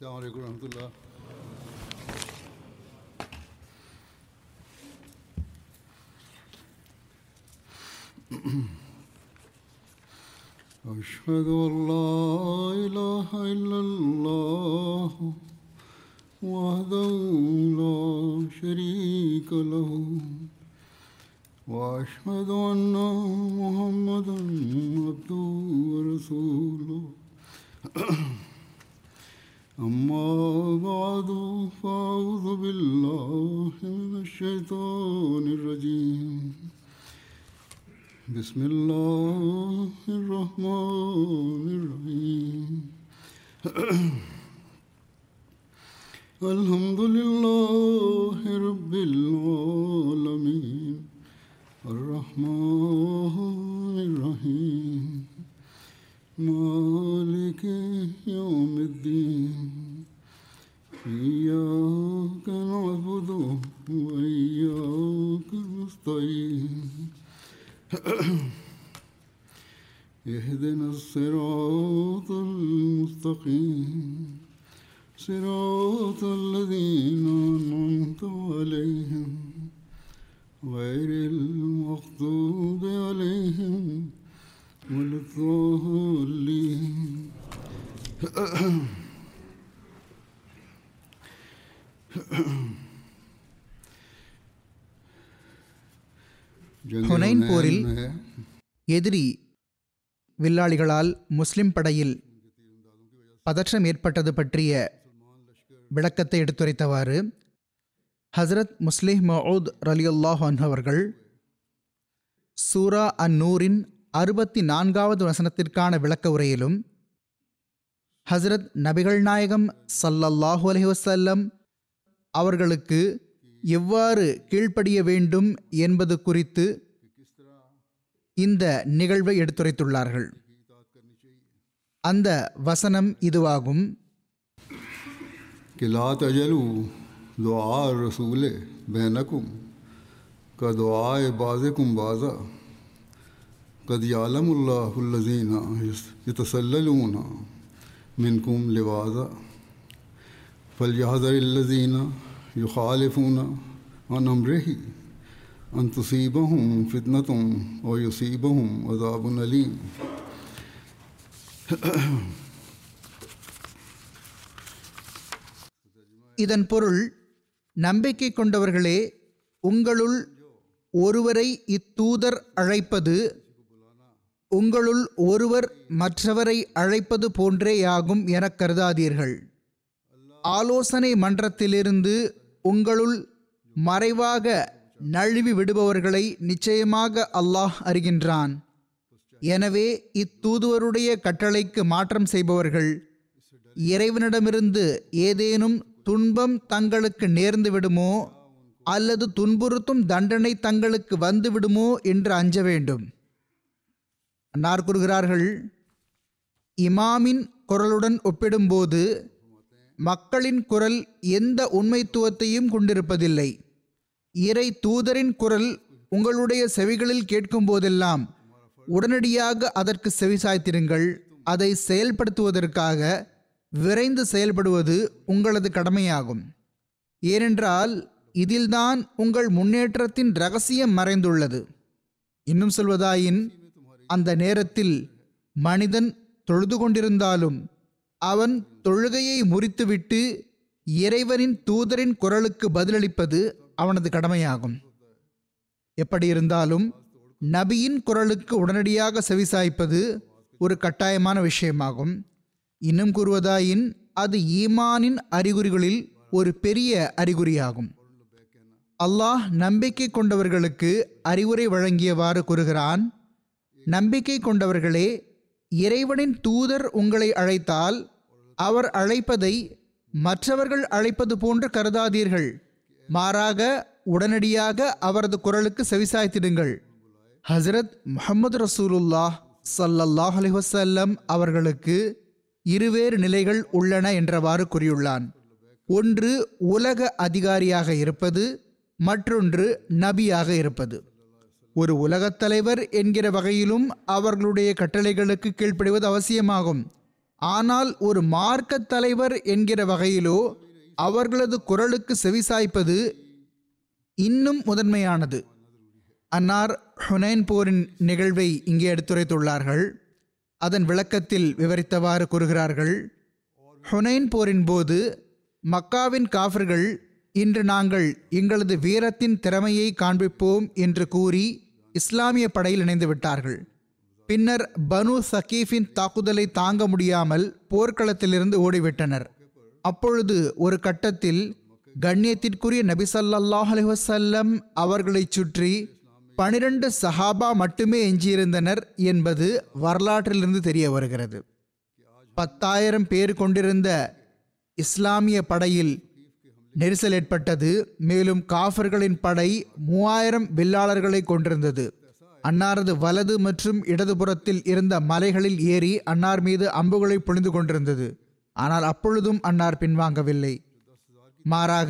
السلام عليكم ورحمة الله أشهد أن لا إله إلا الله وحده لا شريك له وأشهد أن محمدا عبده ورسوله أما بعد فأعوذ بالله من الشيطان الرجيم بسم الله الرحمن الرحيم الحمد لله رب العالمين الرحمن الرحيم مالك يوم الدين إياك نعبد وإياك نستعين اهدنا الصراط المستقيم صراط الذين أنعمت عليهم غير المغضوب عليهم ولا الضالين जंग हुनैन हुनैन போரில் में எதிரி வில்லாளிகளால் முஸ்லிம் படையில் பதற்றம் ஏற்பட்டது பற்றிய விளக்கத்தை எடுத்துரைத்தவாறு ஹஸ்ரத் முஸ்லிம் மவுத் ரலியுல்லாஹ் அவர்கள் சூரா அன் நூரின் அறுபத்தி நான்காவது வசனத்திற்கான விளக்க உரையிலும் ஹஸ்ரத் நபிகள் நாயகம் ஸல்லல்லாஹு அலைஹி வஸல்லம் அவர்களுக்கு எவ்வாறு கீழ்ப்படிய வேண்டும் என்பது குறித்து இந்த நிகழ்வை எடுத்துரைத்துள்ளார்கள் அந்த வசனம் இதுவாகும் कि ला तजलू दुआ रसूल बैनकुम का दुआए बाज़कुम बाज़ा कद यालमुल्लाहुल्लज़ीना यतसल्ललूना मिनकुम लिवाज़ा फलयहज़रिल्लज़ीना युखालिफूना अन अमरिही अन तुसीबहुम फितनतुम और युसीबहुम अज़ाबुन अलीम இதன் பொருள் நம்பிக்கை கொண்டவர்களே உங்களுள் ஒருவரை இத்தூதர் அழைப்பது உங்களுள் ஒருவர் மற்றவரை அழைப்பது போன்றேயாகும் எனக் கருதாதீர்கள் ஆலோசனை மன்றத்திலிருந்து உங்களுள் மறைவாக நழுவி விடுபவர்களை நிச்சயமாக அல்லாஹ் அறிகின்றான் எனவே இத்தூதுவருடைய கட்டளைக்கு மாற்றம் செய்பவர்கள் இறைவனிடமிருந்து ஏதேனும் துன்பம் தங்களுக்கு நேர்ந்து விடுமோ அல்லது துன்புறுத்தும் தண்டனை தங்களுக்கு வந்து விடுமோ என்று அஞ்ச வேண்டும் அன்னார் கூறுகிறார்கள் இமாமின் குரலுடன் ஒப்பிடும்போது மக்களின் குரல் எந்த உண்மைத்துவத்தையும் கொண்டிருப்பதில்லை இறை தூதரின் குரல் உங்களுடைய செவிகளில் கேட்கும் போதெல்லாம் உடனடியாக அதற்கு செவிசாய்த்திருங்கள் அதை செயல்படுத்துவதற்காக விரைந்து செயல்படுவது உங்களது கடமையாகும் ஏனென்றால் இதில்தான் உங்கள் முன்னேற்றத்தின் ரகசியம் மறைந்துள்ளது இன்னும் சொல்வதாயின் அந்த நேரத்தில் மனிதன் தொழுது கொண்டிருந்தாலும் அவன் தொழுகையை முறித்துவிட்டு இறைவனின் தூதரின் குரலுக்கு பதிலளிப்பது அவனது கடமையாகும் எப்படி இருந்தாலும் நபியின் குரலுக்கு உடனடியாக செவிசாய்ப்பது ஒரு கட்டாயமான விஷயமாகும் இன்னும் கூறுவதாயின் அது ஈமானின் அறிகுறிகளில் ஒரு பெரிய அறிகுறியாகும் அல்லாஹ் நம்பிக்கை கொண்டவர்களுக்கு அறிவுரை வழங்கியவாறு கூறுகிறான் நம்பிக்கை கொண்டவர்களே இறைவனின் தூதர் உங்களை அழைத்தால் அவர் அழைப்பதை மற்றவர்கள் அழைப்பது போன்று கருதாதீர்கள் மாறாக உடனடியாக அவரது குரலுக்கு செவிசாய்த்திடுங்கள் ஹசரத் முஹம்மது ரசூலுல்லாஹ் ஸல்லல்லாஹு அலைஹி வஸல்லம் அவர்களுக்கு இருவேறு நிலைகள் உள்ளன என்றவாறு கூறியுள்ளான் ஒன்று உலக அதிகாரியாக இருப்பது மற்றொன்று நபியாக இருப்பது ஒரு உலகத் தலைவர் என்கிற வகையிலும் அவர்களுடைய கட்டளைகளுக்கு கீழ்ப்படிவது அவசியமாகும் ஆனால் ஒரு மார்க்கத் தலைவர் என்கிற வகையிலோ அவர்களது குரலுக்கு செவிசாய்ப்பது இன்னும் முதன்மையானது அன்னார் ஹுனைன் போரின் நிகழ்வை இங்கே எடுத்துரைத்துள்ளார்கள் அதன் விளக்கத்தில் விவரித்தவாறு கூறுகிறார்கள் ஹுனைன் போரின் போது மக்காவின் காஃபர்கள் இன்று நாங்கள் எங்களது வீரத்தின் திறமையை காண்பிப்போம் என்று கூறி இஸ்லாமிய படையில் இணைந்து விட்டார்கள் பின்னர் பனு சகீஃபின் தாக்குதலை தாங்க முடியாமல் போர்க்களத்திலிருந்து ஓடிவிட்டனர் அப்பொழுது ஒரு கட்டத்தில் கண்ணியத்திற்குரிய நபி ஸல்லல்லாஹு அலைஹி வஸல்லம் அவர்களைச் சுற்றி பனிரெண்டு சஹாபா மட்டுமே எஞ்சியிருந்தனர் என்பது வரலாற்றிலிருந்து தெரிய வருகிறது பத்தாயிரம் பேர் கொண்டிருந்த இஸ்லாமிய படையில் நெரிசல் ஏற்பட்டது மேலும் காஃபர்களின் படை மூவாயிரம் வில்லாளர்களை கொண்டிருந்தது அன்னாரது வலது மற்றும் இடதுபுறத்தில் இருந்த மலைகளில் ஏறி அன்னார் மீது அம்புகளை பொழிந்து கொண்டிருந்தது ஆனால் அப்பொழுதும் அன்னார் பின்வாங்கவில்லை மாறாக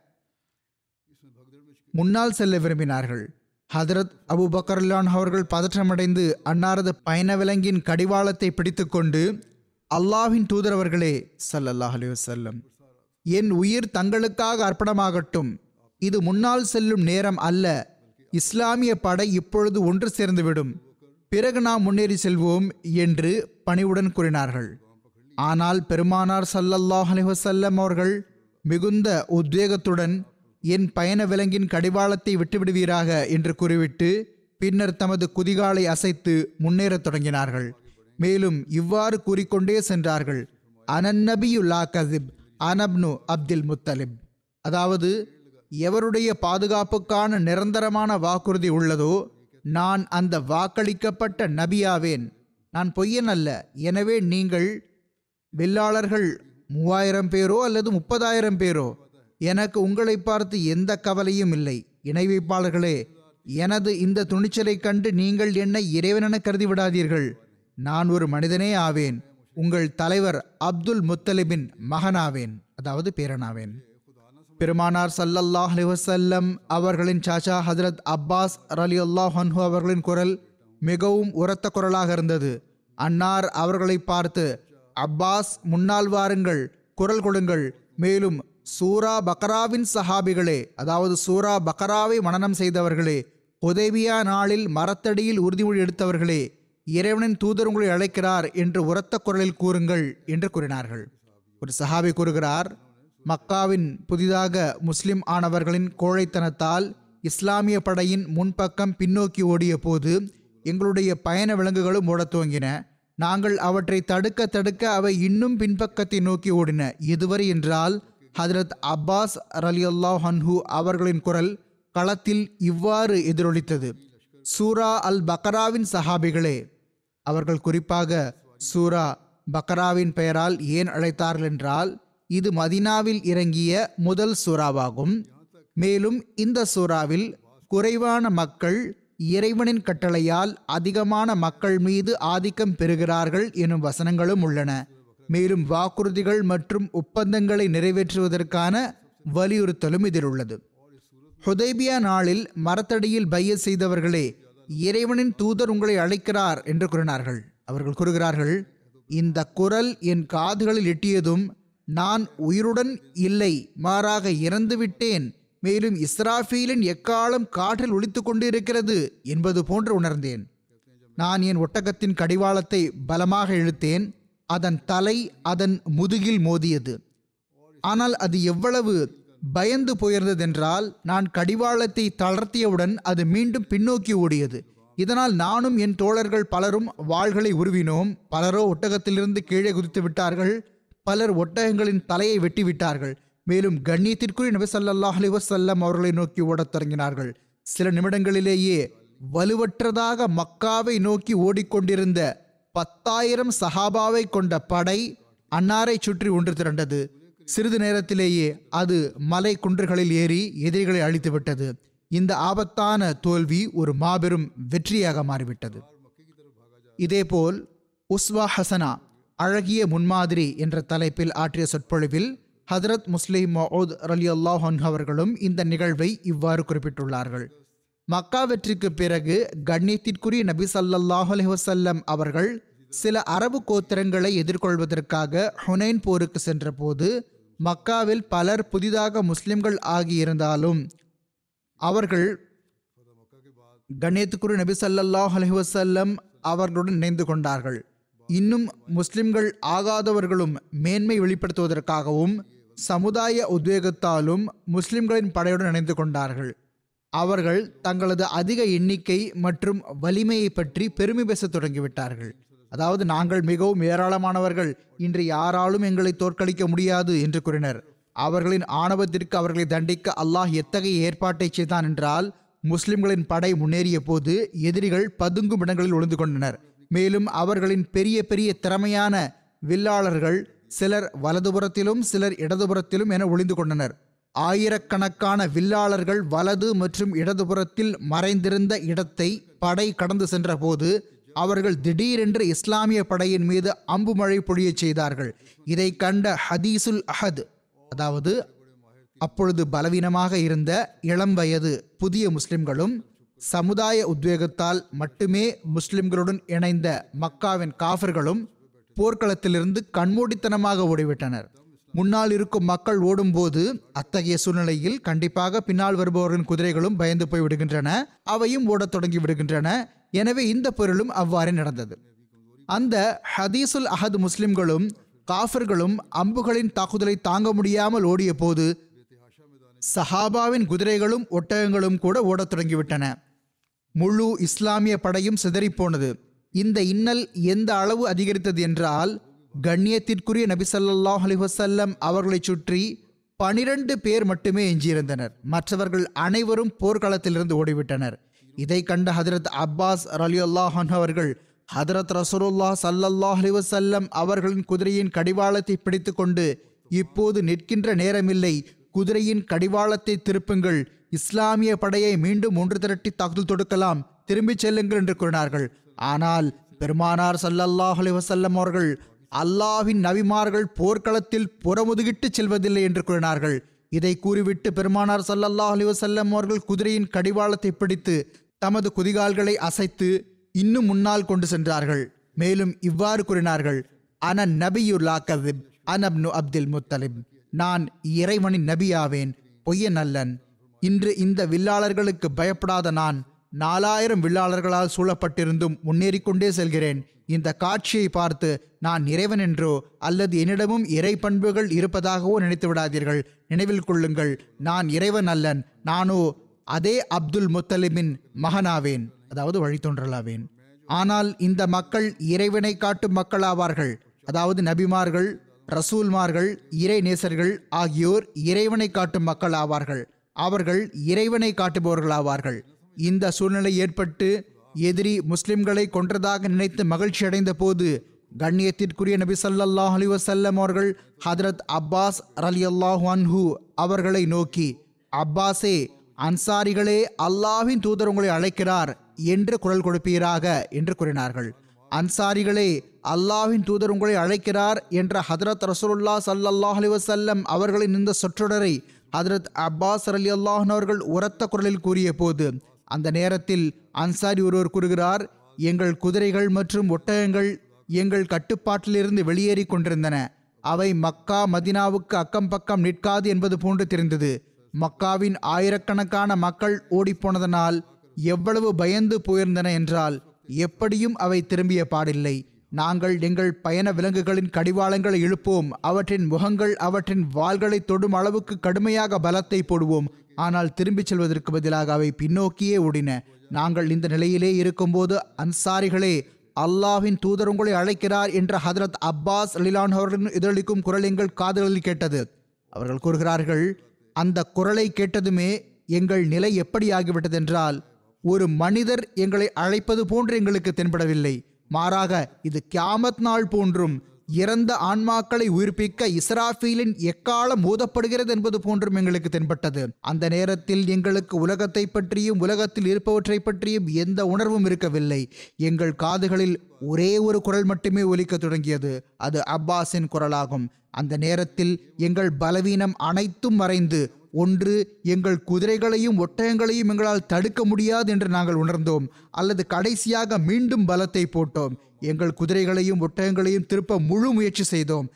முன்னால் செல்ல விரும்பினார்கள் ஹதரத் அபு பக்கர்லான் அவர்கள் பதற்றமடைந்து அன்னாரது பயண விலங்கின் கடிவாளத்தை பிடித்துக்கொண்டு அல்லாஹ்வின் தூதரவர்களே ஸல்லல்லாஹு அலைஹி வஸல்லம் என் உயிர் தங்களுக்காக அர்ப்பணமாகட்டும் இது முன்னால் செல்லும் நேரம் அல்ல இஸ்லாமிய படை இப்பொழுது ஒன்று சேர்ந்துவிடும் பிறகு நாம் முன்னேறி செல்வோம் என்று பணிவுடன் கூறினார்கள் ஆனால் பெருமானார் ஸல்லல்லாஹு அலைஹி வஸல்லம் அவர்கள் மிகுந்த உத்வேகத்துடன் என் பயண விலங்கின் கடிவாளத்தை விட்டுவிடுவீராக என்று கூறிவிட்டு பின்னர் தமது குதிகாலை அசைத்து முன்னேறத் தொடங்கினார்கள் மேலும் இவ்வாறு கூறிக்கொண்டே சென்றார்கள் அனநபியு லா கசிப் அனப்னு அப்துல் முத்தலிப் அதாவது எவருடைய பாதுகாப்புக்கான நிரந்தரமான வாக்குறுதி உள்ளதோ நான் அந்த வாக்களிக்கப்பட்ட நபியாவேன் நான் பொய்யன் அல்ல எனவே நீங்கள் வில்லாளர்கள் மூவாயிரம் பேரோ அல்லது முப்பதாயிரம் பேரோ எனக்கு உங்களை பார்த்து எந்த கவலையும் இல்லை இணை வைப்பாளர்களே எனது இந்த துணிச்சலைக் கண்டு நீங்கள் என்னை இறைவனென கருதி விடாதீர்கள் நான் ஒரு மனிதனே ஆவேன் உங்கள் தலைவர் அப்துல் முத்தலிபின் மகனாவேன் அதாவது பேரனாவேன் பெருமானார் ஸல்லல்லாஹு அலைஹி வஸல்லம் அவர்களின் சாச்சா ஹஜரத் அப்பாஸ் ரலி அல்லாஹ் அன்ஹு அவர்களின் குரல் மிகவும் உரத்த குரலாக இருந்தது அன்னார் அவர்களை பார்த்து அப்பாஸ் முன்னால் வாருங்கள் குரல் கொடுங்கள் மேலும் சூரா பக்ராவின் சஹாபிகளே அதாவது சூரா பக்ராவை மனனம் செய்தவர்களே உதவியா நாளில் மரத்தடியில் உறுதிமொழி எடுத்தவர்களே இறைவனின் தூதர் உங்களை அழைக்கிறார் என்று உரத்த குரலில் கூறுங்கள் என்று கூறினார்கள் ஒரு சஹாபி கூறுகிறார் மக்காவின் புதிதாக முஸ்லிம் ஆனவர்களின் கோழைத்தனத்தால் இஸ்லாமிய படையின் முன்பக்கம் பின்னோக்கி ஓடிய போது எங்களுடைய பயண விலங்குகளும் ஓடத் துவங்கின நாங்கள் அவற்றை தடுக்க தடுக்க அவை இன்னும் பின்பக்கத்தை நோக்கி ஓடின எதுவரை என்றால் ஹதரத் அப்பாஸ் ரலி அல்லாஹ் ஹன்ஹு அவர்களின் குரல் களத்தில் இவ்வாறு எதிரொலித்தது சூரா அல் பக்ராவின் சஹாபிகளே அவர்கள் குறிப்பாக சூரா பக்ராவின் பெயரால் ஏன் அழைத்தார்கள் என்றால் இது மதினாவில் இறங்கிய முதல் சூறாவாகும் மேலும் இந்த சூறாவில் குறைவான மக்கள் இறைவனின் கட்டளையால் அதிகமான மக்கள் மீது ஆதிக்கம் பெறுகிறார்கள் எனும் வசனங்களும் உள்ளன மேலும் வாக்குறுதிகள் மற்றும் ஒப்பந்தங்களை நிறைவேற்றுவதற்கான வலியுறுத்தலும் இதில் உள்ளது ஹுதைபியா நாளில் மரத்தடியில் பைய செய்தவர்களே இறைவனின் தூதர் உங்களை அழைக்கிறார் என்று கூறினார்கள் அவர்கள் கூறுகிறார்கள் இந்த குரல் என் காதுகளில் எட்டியதும் நான் உயிருடன் இல்லை மாறாக இறந்து விட்டேன் மேலும் இஸ்ராஃபீலின் எக்காலம் காற்றில் ஒலித்து கொண்டிருக்கிறது என்பது போன்று உணர்ந்தேன் நான் என் ஒட்டகத்தின் கடிவாளத்தை பலமாக இழுத்தேன் அதன் தலை அதன் முதுகில் மோதியது ஆனால் அது எவ்வளவு பயந்து போயிருந்ததென்றால் நான் கடிவாளத்தை தளர்த்தியவுடன் அது மீண்டும் பின்னோக்கி ஓடியது இதனால் நானும் என் தோழர்கள் பலரும் வாள்களை உருவினோம் பலரோ ஒட்டகத்திலிருந்து கீழே குதித்து விட்டார்கள் பலர் ஒட்டகங்களின் தலையை வெட்டி விட்டார்கள் மேலும் கண்ணியத்திற்குரிய நபி ஸல்லல்லாஹு அலைஹி வஸல்லம் அவர்களை நோக்கி ஓடத் தொடங்கினார்கள் சில நிமிடங்களிலேயே வலுவற்றதாக மக்காவை நோக்கி ஓடிக்கொண்டிருந்த பத்தாயிரம் சஹாபாவை கொண்ட படை அன்னாரை சுற்றி ஒன்று திரண்டது சிறிது நேரத்திலேயே அது மலை குன்றுகளில் ஏறி எதிரிகளை அழித்து விட்டது இந்த ஆபத்தான தோல்வி ஒரு மாபெரும் வெற்றியாக மாறிவிட்டது இதேபோல் உஸ்வா ஹசனா அழகிய முன்மாதிரி என்ற தலைப்பில் ஆற்றிய சொற்பொழிவில் ஹதரத் முஸ்லிம் மவுத் ரலி அல்லாஹன் அவர்களும் இந்த நிகழ்வை இவ்வாறு குறிப்பிட்டுள்ளார்கள் மக்கா வெற்றிக்கு பிறகு கண்ணியத்திற்குரிய நபி ஸல்லல்லாஹு அலைஹி வஸல்லம் அவர்கள் சில அரபு கோத்திரங்களை எதிர்கொள்வதற்காக ஹுனைன் போருக்கு சென்றபோது மக்காவில் பலர் புதிதாக முஸ்லிம்கள் ஆகியிருந்தாலும் அவர்கள் கண்ணியத்துக்குரு நபி ஸல்லல்லாஹு அலைஹி வஸல்லம் அவர்களுடன் இணைந்து கொண்டார்கள் இன்னும் முஸ்லிம்கள் ஆகாதவர்களும் மேன்மை வெளிப்படுத்துவதற்காகவும் சமுதாய உத்வேகத்தாலும் முஸ்லிம்களின் படையுடன் இணைந்து கொண்டார்கள் அவர்கள் தங்களது அதிக எண்ணிக்கை மற்றும் வலிமையை பற்றி பெருமை பேசத் தொடங்கிவிட்டார்கள் அதாவது நாங்கள் மிகவும் ஏராளமானவர்கள் இன்று யாராலும் எங்களை தோற்கடிக்க முடியாது என்று கூறினர் அவர்களின் ஆணவத்திற்கு அவர்களை தண்டிக்க அல்லாஹ் எத்தகைய ஏற்பாட்டை செய்தான் என்றால் முஸ்லிம்களின் படை முன்னேறிய போது எதிரிகள் பதுங்கும் இடங்களில் ஒளிந்து கொண்டனர் மேலும் அவர்களின் பெரிய பெரிய திறமையான வில்லாளர்கள் சிலர் வலதுபுறத்திலும் சிலர் இடதுபுறத்திலும் என ஒளிந்து கொண்டனர் ஆயிரக்கணக்கான வில்லாளர்கள் வலது மற்றும் இடதுபுறத்தில் மறைந்திருந்த இடத்தை படை கடந்து சென்றபோது அவர்கள் திடீரென்று இஸ்லாமிய படையின் மீது அம்பு மழை பொழியச் செய்தார்கள் இதை கண்ட ஹதீசுல் அஹத் அதாவது அப்பொழுது பலவீனமாக இருந்த இளம் வயது புதிய முஸ்லிம்களும் சமுதாய உத்வேகத்தால் மட்டுமே முஸ்லிம்களுடன் இணைந்த மக்காவின் காஃபர்களும் போர்க்களத்திலிருந்து கண்மூடித்தனமாக ஓடிவிட்டனர் முன்னால் இருக்கும் மக்கள் ஓடும்போது அத்தகைய சூழ்நிலையில் கண்டிப்பாக பின்னால் வருபவர்களின் குதிரைகளும் பயந்து போய் விடுகின்றன அவையும் ஓடத் தொடங்கி விடுகின்றன எனவே இந்த பொருளும் அவ்வாறே நடந்தது அந்த ஹதீசுல் அஹத் முஸ்லிம்களும் காஃபர்களும் அம்புகளின் தாக்குதலை தாங்க முடியாமல் ஓடிய போது சஹாபாவின் குதிரைகளும் ஒட்டகங்களும் கூட ஓடத் தொடங்கிவிட்டன முழு இஸ்லாமிய படையும் சிதறிப்போனது இந்த இன்னல் எந்த அளவு அதிகரித்தது என்றால் கண்ணியத்திற்குரிய நபி ஸல்லல்லாஹு அலைஹி வஸல்லம் அவர்களைச் சுற்றி பனிரெண்டு பேர் மட்டுமே எஞ்சியிருந்தனர் மற்றவர்கள் அனைவரும் போர்க்களத்திலிருந்து ஓடிவிட்டனர் இதை கண்ட ஹதரத் அப்பாஸ் ரலியல்லாஹு அன்ஹு அவர்கள் ஹதரத் ரசூலுல்லாஹ் ஸல்லல்லாஹு அலைஹி வஸல்லம் அவர்களின் குதிரையின் கடிவாளத்தை பிடித்துக்கொண்டு இப்போது நிற்கின்ற நேரமில்லை குதிரையின் கடிவாளத்தை திருப்புங்கள் இஸ்லாமிய படையை மீண்டும் ஒன்று திரட்டி தாக்குதல் தொடுக்கலாம் திரும்பிச் செல்லுங்கள் என்று கூறினார்கள் ஆனால் பெருமானார் ஸல்லல்லாஹு அலைஹி வஸல்லம் அவர்கள் அல்லாஹ்வின் நபிமார்கள் போர்க்களத்தில் புறமுதுகிட்டு செல்வதில்லை என்று கூறினார்கள் இதை கூறிவிட்டு பெருமானார் ஸல்லல்லாஹு அலைஹி வஸல்லம் அவர்கள் குதிரையின் கடிவாளத்தை பிடித்து தமது குதிகால்களை அசைத்து இன்னும் முன்னால் கொண்டு சென்றார்கள் மேலும் இவ்வாறு கூறினார்கள் அன நபியுல்லா கதிப் அனப்னு அப்துல் முத்தலிப் நான் இறைவனின் நபியாவேன் பொய்யன் அல்லன் இன்று இந்த வில்லாளர்களுக்கு பயப்படாத நான் நாலாயிரம் வில்லாளர்களால் சூழப்பட்டிருந்தும் முன்னேறிக் கொண்டே செல்கிறேன் இந்த காட்சியை பார்த்து நான் இறைவன் என்றோ அல்லது என்னிடமும் இறை பண்புகள் இருப்பதாகவோ நினைத்து விடாதீர்கள் நினைவில் கொள்ளுங்கள் நான் இறைவன் அல்லன் நானோ அதே அப்துல் முத்தலிமின் மகனாவேன் அதாவது வழித்தோன்றலாவேன் ஆனால் இந்த மக்கள் இறைவனை காட்டும் மக்களாவார்கள் அதாவது நபிமார்கள் ரசூல்மார்கள் இறை நேசர்கள் ஆகியோர் இறைவனை காட்டும் மக்கள் ஆவார்கள் அவர்கள் இறைவனை காட்டுபவர்கள் ஆவார்கள் இந்த சூழ்நிலை ஏற்பட்டு எதிரி முஸ்லிம்களை கொன்றதாக நினைத்து மகிழ்ச்சி அடைந்த போது கண்ணியத்திற்குரிய நபி ஸல்லல்லாஹு அலைஹி வஸல்லம் அவர்கள் ஹதரத் அப்பாஸ் ரலியல்லாஹு அன்ஹு அவர்களை நோக்கி அப்பாஸே அன்சாரிகளே அல்லாஹ்வின் தூதர் உங்களை அழைக்கிறார் என்று குரல் கொடுப்பீராக என்று கூறினார்கள் அன்சாரிகளே அல்லாஹ்வின் தூதர் உங்களை அழைக்கிறார் என்ற ஹதரத் ரசூலுல்லாஹ் ஸல்லல்லாஹு அலைஹி வஸல்லம் அவர்களின் இந்த சொற்றொடரை ஹதரத் அப்பாஸ் அலி அல்லாஹன் அவர்கள் உரத்த குரலில் கூறிய போது அந்த நேரத்தில் அன்சாரி ஒருவர் கூறுகிறார் எங்கள் குதிரைகள் மற்றும் ஒட்டகங்கள் எங்கள் கட்டுப்பாட்டிலிருந்து வெளியேறி கொண்டிருந்தன அவை மக்கா மதினாவுக்கு அக்கம் பக்கம் நிற்காது என்பது போன்று தெரிந்தது மக்காவின் ஆயிரக்கணக்கான மக்கள் ஓடிப்போனதனால் எவ்வளவு பயந்து போயிருந்தன என்றால் எப்படியும் அவை திரும்பிய பாடில்லை நாங்கள் எங்கள் பயண விலங்குகளின் கடிவாளங்களை இழுப்போம் அவற்றின் முகங்கள் அவற்றின் வாள்களை தொடும் அளவுக்கு கடுமையாக பலத்தை போடுவோம் ஆனால் திரும்பிச் செல்வதற்கு பதிலாக அவை பின்னோக்கியே ஓடின நாங்கள் இந்த நிலையிலே இருக்கும்போது அன்சாரிகளே அல்லாஹ்வின் தூதர் உங்களை அழைக்கிறார் என்ற ஹதரத் அப்பாஸ் அலிலான் அவர்களின் எதிரொலிக்கும் குரல் எங்கள் காதுகளில் கேட்டது அவர்கள் கூறுகிறார்கள் அந்த குரலை கேட்டதுமே எங்கள் நிலை எப்படி ஆகிவிட்டது என்றால் ஒரு மனிதர் எங்களை அழைப்பது போன்று எங்களுக்கு தென்படவில்லை மாறாக இது கியாமத் நாள் போன்றும் இறந்த ஆன்மாக்களை உயிர்ப்பிக்க இஸ்ராஃபீலின் எக்காலம் மோதப்படுகிறது என்பது போன்றும் எங்களுக்கு தென்பட்டது அந்த நேரத்தில் எங்களுக்கு உலகத்தை பற்றியும் உலகத்தில் இருப்பவற்றை பற்றியும் எந்த உணர்வும் இருக்கவில்லை எங்கள் காதுகளில் ஒரே ஒரு குரல் மட்டுமே ஒலிக்க தொடங்கியது அது அப்பாஸின் குரலாகும் அந்த நேரத்தில் எங்கள் பலவீனம் அனைத்தும் மறைந்து ஒன்று எங்கள் குதிரைகளையும் ஒட்டகங்களையும் எங்களால் தடுக்க முடியாது என்று நாங்கள் உணர்ந்தோம் அல்லது கடைசியாக மீண்டும் பலத்தை போட்டோம் எங்கள் குதிரைகளையும் ஒட்டகங்களையும் திருப்ப முழு முயற்சி செய்தோம்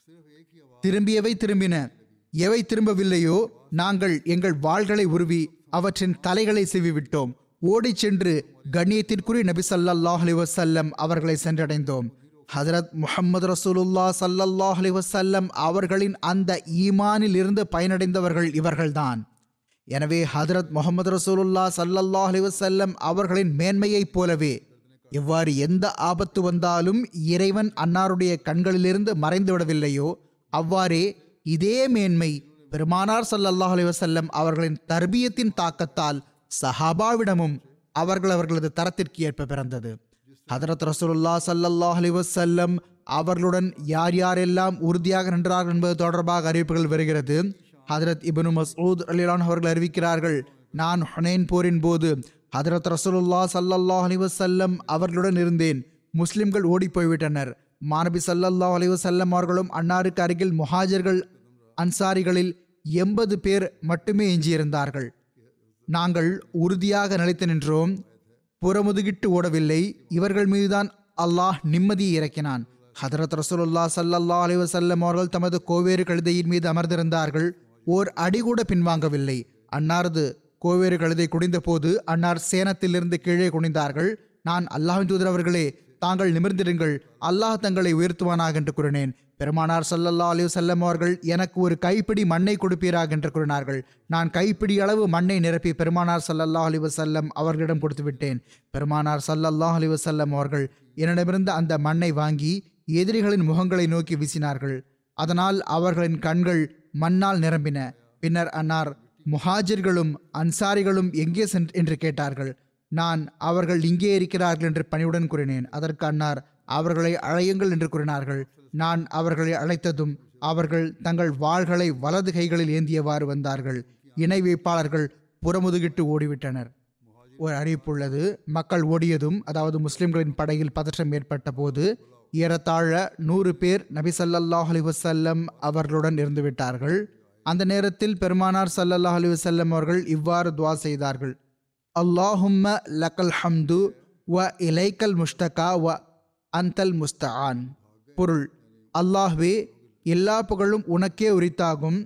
திரும்பியவை திரும்பின எவை திரும்பவில்லையோ நாங்கள் எங்கள் வாள்களை உருவி அவற்றின் தலைகளை சிவிவிட்டோம் ஓடிச் சென்று கண்ணியத்திற்குரிய நபி ஸல்லல்லாஹு அலைஹி வஸல்லம் அவர்களை சென்றடைந்தோம் ஹஜரத் முஹம்மது ரசூலுல்லா ஸல்லல்லாஹு அலைஹி வஸல்லம் அவர்களின் அந்த ஈமானில் இருந்து பயனடைந்தவர்கள் இவர்கள்தான் எனவே ஹஜரத் முகமது ரசூலுல்லா ஸல்லல்லாஹு அலைஹி வஸல்லம் அவர்களின் மேன்மையைப் போலவே எவ்வாறு எந்த ஆபத்து வந்தாலும் இறைவன் அன்னாருடைய கண்களிலிருந்து மறைந்து விடவில்லையோ அவ்வாறே இதே மேன்மை பெருமானார் ஸல்லல்லாஹு அலைஹி வஸல்லம் அவர்களின் தர்பியத்தின் தாக்கத்தால் சஹாபாவிடமும் அவர்கள் அவர்களது தரத்திற்கு ஏற்ப பிறந்தது ஹதரத் ரசூலுல்லா ஸல்லல்லாஹு அலைஹி வஸல்லம் அவர்களுடன் யார் யாரெல்லாம் உறுதியாக நின்றார்கள் என்பது தொடர்பாக அறிவிப்புகள் வருகிறது ஹதரத் இப்னு மஸ்ஊத் அலிலான் அவர்கள் அறிவிக்கிறார்கள் நான் ஹுனைன் போரின் போது ஹதரத் ரசூலுல்லா ஸல்லல்லாஹு அலைஹி வஸல்லம் அவர்களுடன் இருந்தேன் முஸ்லிம்கள் ஓடிப் போய்விட்டனர் மாநபி ஸல்லல்லாஹு அலைஹி வஸல்லம் அவர்களும் அன்னாருக்கு அருகில் முஹாஜர்கள் அன்சாரிகளில் எண்பது பேர் மட்டுமே எஞ்சியிருந்தார்கள் நாங்கள் உறுதியாக நிலைத்து நின்றோம் புறமுதுகிட்டு ஓடவில்லை இவர்கள் மீதுதான் அல்லாஹ் நிம்மதியை இறக்கினான் ஹதரத் ரசூலுல்லா ஸல்லல்லாஹு அலைஹி வஸல்லம் அவர்கள் தமது கோவேறு கழுதையின் மீது அமர்ந்திருந்தார்கள் ஓர் அடி கூட பின்வாங்கவில்லை அன்னாரது கோவேறு கழுதை குடிந்த போது அன்னார் சேனத்திலிருந்து கீழே குனிந்தார்கள் நான் அல்லாஹ்வின் தூதர் அவர்களே தாங்கள் நிமிர்ந்திருங்கள் அல்லாஹ் தங்களை உயர்த்துவானாக என்று கூறினேன் பெருமானார் ஸல்லல்லாஹு அலைஹி வஸல்லம் அவர்கள் எனக்கு ஒரு கைப்பிடி மண்ணை கொடுப்பீராக என்று கூறினார்கள் நான் கைப்பிடி அளவு மண்ணை நிரப்பி பெருமானார் ஸல்லல்லாஹு அலைஹி வஸல்லம் அவர்களிடம் கொடுத்து விட்டேன் பெருமானார் ஸல்லல்லாஹு அலைஹி வஸல்லம் அவர்கள் என்னிடமிருந்து அந்த மண்ணை வாங்கி எதிரிகளின் முகங்களை நோக்கி வீசினார்கள் அதனால் அவர்களின் கண்கள் மண்ணால் நிரம்பின பின்னர் அன்னார் முஹாஜிர்களும் அன்சாரிகளும் எங்கே சென்று என்று கேட்டார்கள் நான் அவர்கள் இங்கே இருக்கிறார்கள் என்று பணிவுடன் கூறினேன் அதற்கு அன்னார் அவர்களை அழையுங்கள் என்று கூறினார்கள் நான் அவர்களை அழைத்ததும் அவர்கள் தங்கள் வாள்களை வலது கைகளில் ஏந்தியவாறு வந்தார்கள் இணை வைப்பாளர்கள் புறமுதுகிட்டு ஓடிவிட்டனர் ஒரு அறிவிப்புள்ளது மக்கள் ஓடியதும் அதாவது முஸ்லிம்களின் படையில் பதற்றம் ஏற்பட்ட போது ஏறத்தாழ நூறு பேர் நபி ஸல்லல்லாஹு அலைஹி வஸல்லம் அவர்களுடன் இருந்து விட்டார்கள் அந்த நேரத்தில் பெருமானார் ஸல்லல்லாஹு அலைஹி வஸல்லம் அவர்கள் இவ்வாறு துவா செய்தார்கள் அல்லாஹும்ம லக்கல் ஹம்து வ இலைக்கல் முஷ்தகா வ அந்தல் முஸ்தஆன் பொருள் அல்லாஹ்வே எல்லா புகழும் உனக்கே உரித்தாகும்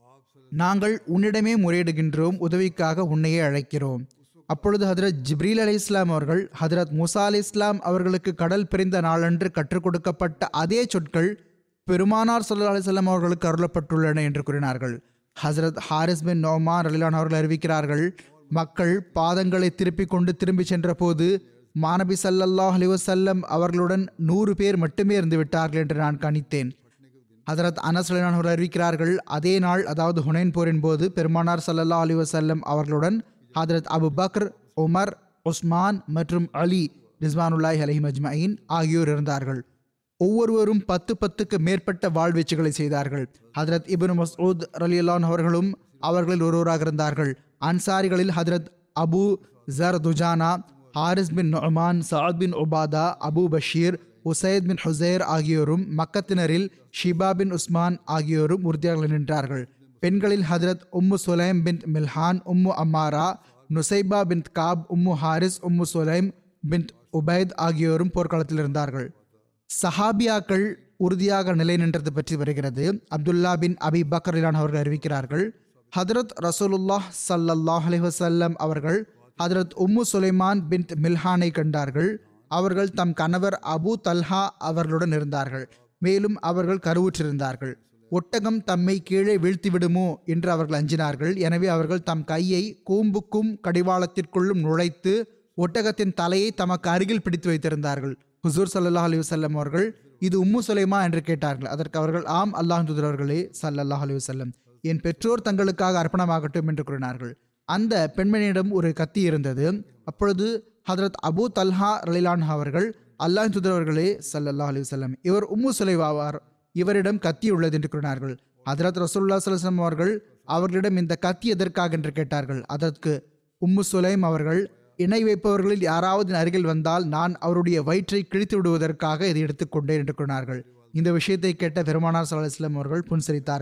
நாங்கள் உன்னிடமே முறையிடுகின்றோம் உதவிக்காக உன்னையே அழைக்கிறோம் அப்பொழுது ஹதரத் ஜிப்ரீல் அலி இஸ்லாம் அவர்கள் ஹதரத் மூசா அலி இஸ்லாம் அவர்களுக்கு கடல் பிரிந்த நாளன்று கற்றுக் கொடுக்கப்பட்ட அதே சொற்கள் பெருமானார் சல்லா அலிஸ்லாம் அவர்களுக்கு அருளப்பட்டுள்ளன என்று கூறினார்கள் ஹசரத் ஹாரிஸ் பின் நோமான் அலிலான் அவர்கள் அறிவிக்கிறார்கள் மக்கள் பாதங்களை திருப்பிக் கொண்டு திரும்பி சென்றபோது மாநபி ஸல்லல்லாஹு அலைஹி வஸல்லம் அவர்களுடன் நூறு பேர் மட்டுமே இருந்து விட்டார்கள் என்று நான் கணித்தேன் ஹதரத் அனஸ் ரலியல்லாஹு அவர்கள் அறிவிக்கிறார்கள் அதே நாள் அதாவது ஹுனைன் போரின் போது பெருமானார் ஸல்லல்லாஹு அலைஹி வஸல்லம் அவர்களுடன் ஹதரத் அபு பக்ர் உமர் உஸ்மான் மற்றும் அலி ரிஸ்வானுல்லாஹி அலைஹி அஜ்மஈன் ஆகியோர் இருந்தார்கள் ஒவ்வொருவரும் பத்து பத்துக்கு மேற்பட்ட வாழ்வீச்சுகளை செய்தார்கள் ஹதரத் இப்னு மஸ்ஊத் ரலியல்லான் அவர்களும் அவர்களில் ஒருவராக இருந்தார்கள் அன்சாரிகளில் ஹதரத் Abu Zar Dujana Haris bin Noman Saad bin Ubada Abu Bashir Usaid bin Hudair ஆகியோரும் மக்கத்தினரில் ஷிபா பின் உஸ்மான் ஆகியோரும் உறுதியாக நின்றார்கள் பெண்களில் ஹதரத் Umm Sulaim bin Milhan Umm Ammara Nusaiba bin Kab Umm Haris Umm Sulaim bin Ubaid ஆகியோரும் போர்க்களத்தில் இருந்தார்கள் சஹாபியாக்கள் உறுதியாக நிலை நின்றது பற்றி வருகிறது அப்துல்லா பின் அபி பக்கரிலான் அவர்கள் அறிவிக்கிறார்கள் ஹதரத் ரசூலுல்லாஹ் ஸல்லல்லாஹு அலைஹி வஸல்லம் அவர்கள் ஹதரத் உம்மு சுலைமான் பின் மில்ஹானை கண்டார்கள் அவர்கள் தம் கணவர் அபு தல்ஹா அவர்களுடன் இருந்தார்கள் மேலும் அவர்கள் கருவுற்றிருந்தார்கள் ஒட்டகம் தம்மை கீழே வீழ்த்தி விடுமோ என்று அவர்கள் அஞ்சினார்கள் எனவே அவர்கள் தம் கையை கூம்புக்கும் கடிவாளத்திற்குள்ளும் நுழைத்து ஒட்டகத்தின் தலையை தமக்கு அருகில் பிடித்து வைத்திருந்தார்கள் ஹுசூர் சல்லல்லாஹ் அலி வசல்லம் அவர்கள் இது உம்மு சுலைமா என்று கேட்டார்கள் அதற்கு அவர்கள் ஆம் அல்லாஹ் தூதரவர்களே சல்லல்லாஹ் அலி வசல்லம் என் பெற்றோர் தங்களுக்காக அர்ப்பணமாகட்டும் என்று கூறினார்கள் அந்த பெண்மணியிடம் ஒரு கத்தி இருந்தது அப்பொழுது ஹதரத் அபு தல்ஹா ரலிலான் அவர்கள் அல்லாஹ் தூதரவர்களே சல்லல்லாஹ் அலி வசல்லம் இவர் உம்மு சுலைவாவார் இவரிடம் கத்தி உள்ளது என்று கூறினார்கள் ஹதரத் ரசூல்லா சல்லம் அவர்கள் அவர்களிடம் இந்த கத்தி எதற்காக என்று கேட்டார்கள் அதற்கு உம்மு சுலைம் அவர்கள் இணை வைப்பவர்களில் யாராவது என் அருகில் வந்தால் நான் அவருடைய வயிற்றை கிழித்து விடுவதற்காக இதை எடுத்துக்கொண்டேன் என்று கூறினார்கள் இந்த விஷயத்தை கேட்ட பெருமானார் சல்லா இஸ்லாம் அவர்கள் புன்சரித்தார்கள்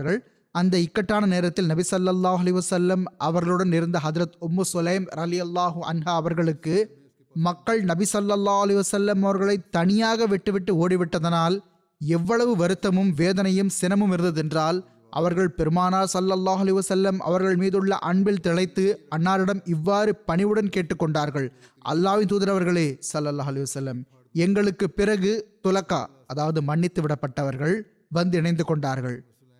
அந்த இக்கட்டான நேரத்தில் நபி ஸல்லல்லாஹு அலைஹி வஸல்லம் அவர்களுடன் இருந்த ஹஜரத் உம்மு சுலைம் ரலி அல்லாஹு அன்ஹா அவர்களுக்கு மக்கள் நபி ஸல்லல்லாஹு அலைஹி வஸல்லம் அவர்களை தனியாக விட்டுவிட்டு ஓடிவிட்டதனால் எவ்வளவு வருத்தமும் வேதனையும் சினமும் இருந்ததென்றால் அவர்கள் பெருமானார் ஸல்லல்லாஹு அலைஹி வஸல்லம் அவர்கள் மீதுள்ள அன்பில் திளைத்து அன்னாரிடம் இவ்வாறு பணிவுடன் கேட்டுக்கொண்டார்கள் அல்லாஹ்வின் தூதர் அவர்களே ஸல்லல்லாஹு அலைஹி வஸல்லம் எங்களுக்கு பிறகு துலக்கா அதாவது மன்னித்து விடப்பட்டவர்கள் வந்து இணைந்து கொண்டார்கள்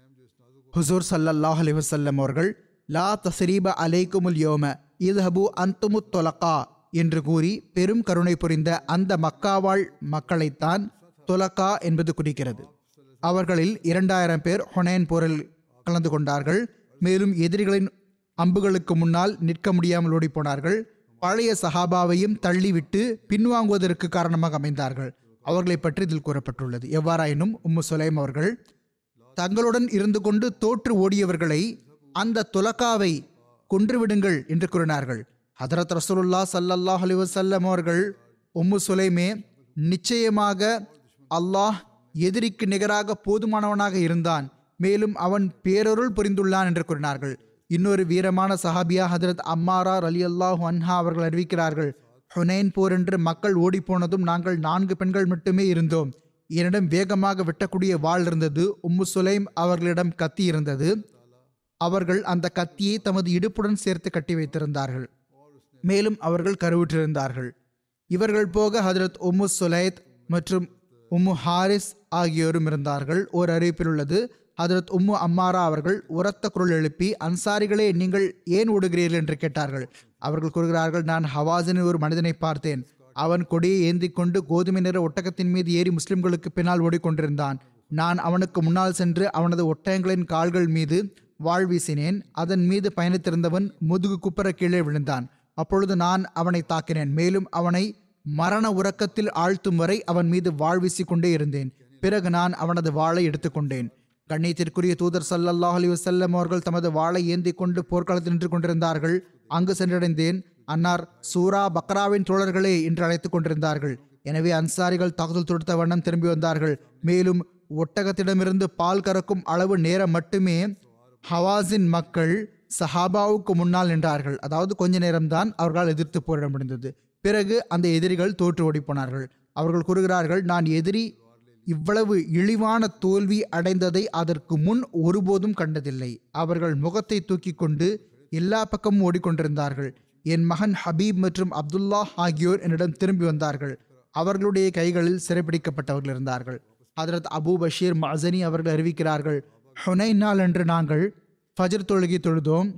ஹுசூர் ஸல்லல்லாஹு அலைஹி வஸல்லம் அவர்கள் லா தஸ்ரீப அலைக்குமுல் யோம இதுஹபு அந்துமு தொலக்கா என்று கூறி பெரும் கருணை புரிந்த அந்த மக்காவாழ் மக்களைத்தான் தொலக்கா என்பது குறிக்கிறது அவர்களில் இரண்டாயிரம் பேர் ஹொனேன் போரில் கலந்து கொண்டார்கள் மேலும் எதிரிகளின் அம்புகளுக்கு முன்னால் நிற்க முடியாமல் ஓடிப்போனார்கள் பழைய சஹாபாவையும் தள்ளிவிட்டு பின்வாங்குவதற்கு காரணமாக அமைந்தார்கள் அவர்களை பற்றி இதில் கூறப்பட்டுள்ளது எவ்வாறாயினும் உம்மு சுலைம் அவர்கள் தங்களுடன் இருந்து கொண்டு தோற்று ஓடியவர்களை அந்த துலக்காவை கொன்றுவிடுங்கள் என்று கூறினார்கள் ஹதரத் ரசூலுல்லா ஸல்லல்லாஹு அலைஹி வஸல்லம் அவர்கள் உம்மு சுலைமே நிச்சயமாக அல்லாஹ் எதிரிக்கு நிகராக போதுமானவனாக இருந்தான் மேலும் அவன் பேரருள் புரிந்துள்ளான் என்று கூறினார்கள் இன்னொரு வீரமான சஹாபியா ஹதரத் அம்மாரா அலி அல்லாஹ் அன்ஹா அவர்கள் அறிவிக்கிறார்கள் ஹுனைன் போர் என்று மக்கள் ஓடிப்போனதும் நாங்கள் நான்கு பெண்கள் மட்டுமே இருந்தோம் என்னிடம் வேகமாக வெட்டக்கூடிய வாள் இருந்தது உம்மு சுலைம் அவர்களிடம் கத்தி இருந்தது அவர்கள் அந்த கத்தியை தமது இடுப்புடன் சேர்த்து கட்டி வைத்திருந்தார்கள் மேலும் அவர்கள் கருவுற்றிருந்தார்கள் இவர்கள் போக ஹஜரத் உம்மு சுலைத் மற்றும் உம்மு ஹாரிஸ் ஆகியோரும் இருந்தார்கள் ஓர் அறிவிப்பில் உள்ளது ஹஜரத் உம்மு அம்மாரா அவர்கள் உரத்த குரல் எழுப்பி அன்சாரிகளே நீங்கள் ஏன் ஓடுகிறீர்கள் என்று கேட்டார்கள் அவர்கள் கூறுகிறார்கள் நான் ஹவாஸின் ஒரு மனிதனை பார்த்தேன் அவன் கொடியை ஏந்தி கொண்டு கோதுமை நிற ஒட்டகத்தின் மீது ஏறி முஸ்லிம்களுக்கு பின்னால் ஓடிக்கொண்டிருந்தான் நான் அவனுக்கு முன்னால் சென்று அவனது ஒட்டகங்களின் கால்கள் மீது வாழ் வீசினேன் அதன் மீது பயணித்திருந்தவன் முதுகு குப்புற கீழே விழுந்தான் அப்பொழுது நான் அவனை தாக்கினேன் மேலும் அவனை மரண உறக்கத்தில் ஆழ்த்தும் வரை அவன் மீது வாழ் வீசிக்கொண்டே இருந்தேன் பிறகு நான் அவனது வாளை எடுத்துக்கொண்டேன் கண்ணியத்திற்குரிய தூதர் ஸல்லல்லாஹு அலைஹி வஸல்லம் அவர்கள் தமது வாளை ஏந்தி கொண்டு போர்க்களத்தில் நின்று கொண்டிருந்தார்கள் அங்கு சென்றடைந்தேன் அன்னார் சூரா பக்ராவின் தோழர்களே என்று அழைத்துக் கொண்டிருந்தார்கள் எனவே அன்சாரிகள் தாக்குதல் தொடுத்த வண்ணம் திரும்பி வந்தார்கள் மேலும் ஒட்டகத்திடமிருந்து பால் கறக்கும் அளவு நேரம் மட்டுமே ஹவாஸின் மக்கள் சஹாபாவுக்கு முன்னால் நின்றார்கள் அதாவது கொஞ்ச நேரம்தான் அவர்களால் எதிர்த்து போரிட முடிந்தது பிறகு அந்த எதிரிகள் தோற்று ஓடிப்போனார்கள் அவர்கள் கூறுகிறார்கள் நான் எதிரி இவ்வளவு இழிவான தோல்வி அடைந்ததை அதற்கு முன் ஒருபோதும் கண்டதில்லை அவர்கள் முகத்தை தூக்கி கொண்டு எல்லா பக்கமும் ஓடிக்கொண்டிருந்தார்கள் என் மகன் ஹபீப் மற்றும் அப்துல்லா ஆகியோர் என்னிடம் திரும்பி வந்தார்கள் அவர்களுடைய கைகளில் சிறைப்பிடிக்கப்பட்டவர்கள் இருந்தார்கள் ஹதரத் அபூ பஷீர் மசனி அவர்கள் அறிவிக்கிறார்கள் ஹுனை நாள் என்று நாங்கள் ஃபஜர் தொழுகை தொழுதோம்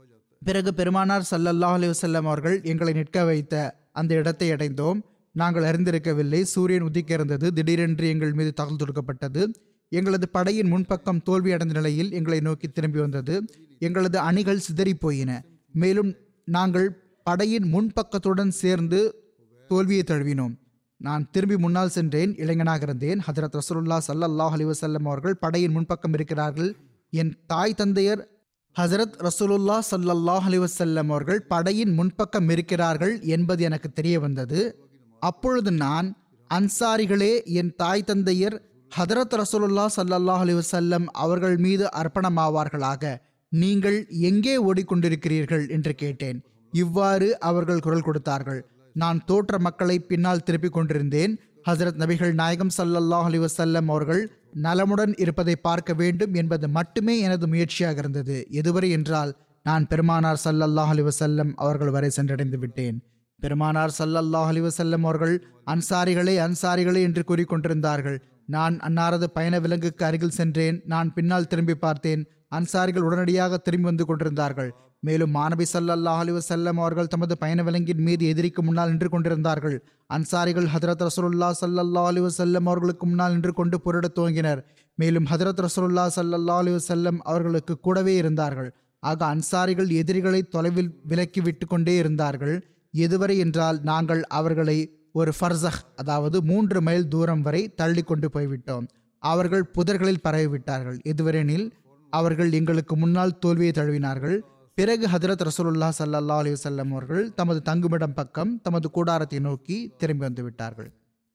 பிறகு பெருமானார் ஸல்லல்லாஹு அலைஹி வஸல்லம் அவர்கள் எங்களை நிற்க வைத்த அந்த இடத்தை அடைந்தோம் நாங்கள் அறிந்திருக்கவில்லை சூரியன் உதிக்க இருந்தது திடீரென்று எங்கள் மீது தாக்குதல் தொடுக்கப்பட்டது எங்களது படையின் முன்பக்கம் தோல்வி அடைந்த நிலையில் எங்களை நோக்கி திரும்பி வந்தது எங்களது அணிகள் சிதறிப் போயின மேலும் நாங்கள் படையின் முன்பக்கத்துடன் சேர்ந்து தோல்வியை தழுவினோம் நான் திரும்பி முன்னால் சென்றேன் இளைஞனாக இருந்தேன் ஹஜரத் ரசூலுல்லா ஸல்லல்லாஹு அலைஹி வஸல்லம் அவர்கள் படையின் முன்பக்கம் இருக்கிறார்கள் என் தாய் தந்தையர் ஹசரத் ரசூலுல்லா ஸல்லல்லாஹு அலைஹி வஸல்லம் அவர்கள் படையின் முன்பக்கம் இருக்கிறார்கள் என்பது எனக்கு தெரிய வந்தது அப்பொழுது நான் அன்சாரிகளே என் தாய் தந்தையர் ஹதரத் ரசூலுல்லா ஸல்லல்லாஹு அலைஹி வஸல்லம் அவர்கள் மீது அர்ப்பணமாவார்களாக நீங்கள் எங்கே ஓடிக்கொண்டிருக்கிறீர்கள் என்று கேட்டேன் இவ்வாறு அவர்கள் குரல் கொடுத்தார்கள் நான் தோற்ற மக்களை பின்னால் திருப்பிக் கொண்டிருந்தேன் ஹசரத் நபிகள் நாயகம் ஸல்லல்லாஹு அலைஹி வஸல்லம் அவர்கள் நலமுடன் இருப்பதை பார்க்க வேண்டும் என்பது மட்டுமே எனது முயற்சியாக இருந்தது எதுவரை என்றால் நான் பெருமானார் ஸல்லல்லாஹு அலைஹி வஸல்லம் அவர்கள் வரை சென்றடைந்து விட்டேன் பெருமானார் ஸல்லல்லாஹு அலைஹி வஸல்லம் அவர்கள் அன்சாரிகளே அன்சாரிகளே என்று கூறிக்கொண்டிருந்தார்கள் நான் அன்னாரது பயண விலங்குக்கு அருகில் சென்றேன் நான் பின்னால் திரும்பி பார்த்தேன் அன்சாரிகள் உடனடியாக திரும்பி வந்து கொண்டிருந்தார்கள் மேலும் மாணவி ஸல்லல்லாஹு அலைஹி வஸல்லம் அவர்கள் தமது பயண விலங்கின் மீது எதிரிக்கு முன்னால் நின்று கொண்டிருந்தார்கள் அன்சாரிகள் ஹதரத் ரசூலுல்லா ஸல்லல்லாஹு அலைஹி வஸல்லம் அவர்களுக்கு முன்னால் நின்று கொண்டு போரிடத் துவங்கினர் மேலும் ஹதரத் ரசூலுல்லா ஸல்லல்லாஹு அலைஹி வஸல்லம் அவர்களுக்கு கூடவே இருந்தார்கள் ஆக அன்சாரிகள் எதிரிகளை தொலைவில் விலக்கி விட்டு கொண்டே இருந்தார்கள் எதுவரை என்றால் நாங்கள் அவர்களை ஒரு ஃபர்சஹ் அதாவது மூன்று மைல் தூரம் வரை தள்ளி கொண்டு போய்விட்டோம் அவர்கள் புதர்களில் பரவிவிட்டார்கள் எதுவரெனில் அவர்கள் எங்களுக்கு முன்னால் தோல்வியை தழுவினார்கள் பிறகு ஹதரத் ரசூலுல்லா ஸல்லல்லாஹு அலைஹி வஸல்லம் அவர்கள் தமது தங்குமிடம் பக்கம் தமது கூடாரத்தை நோக்கி திரும்பி வந்து விட்டார்கள்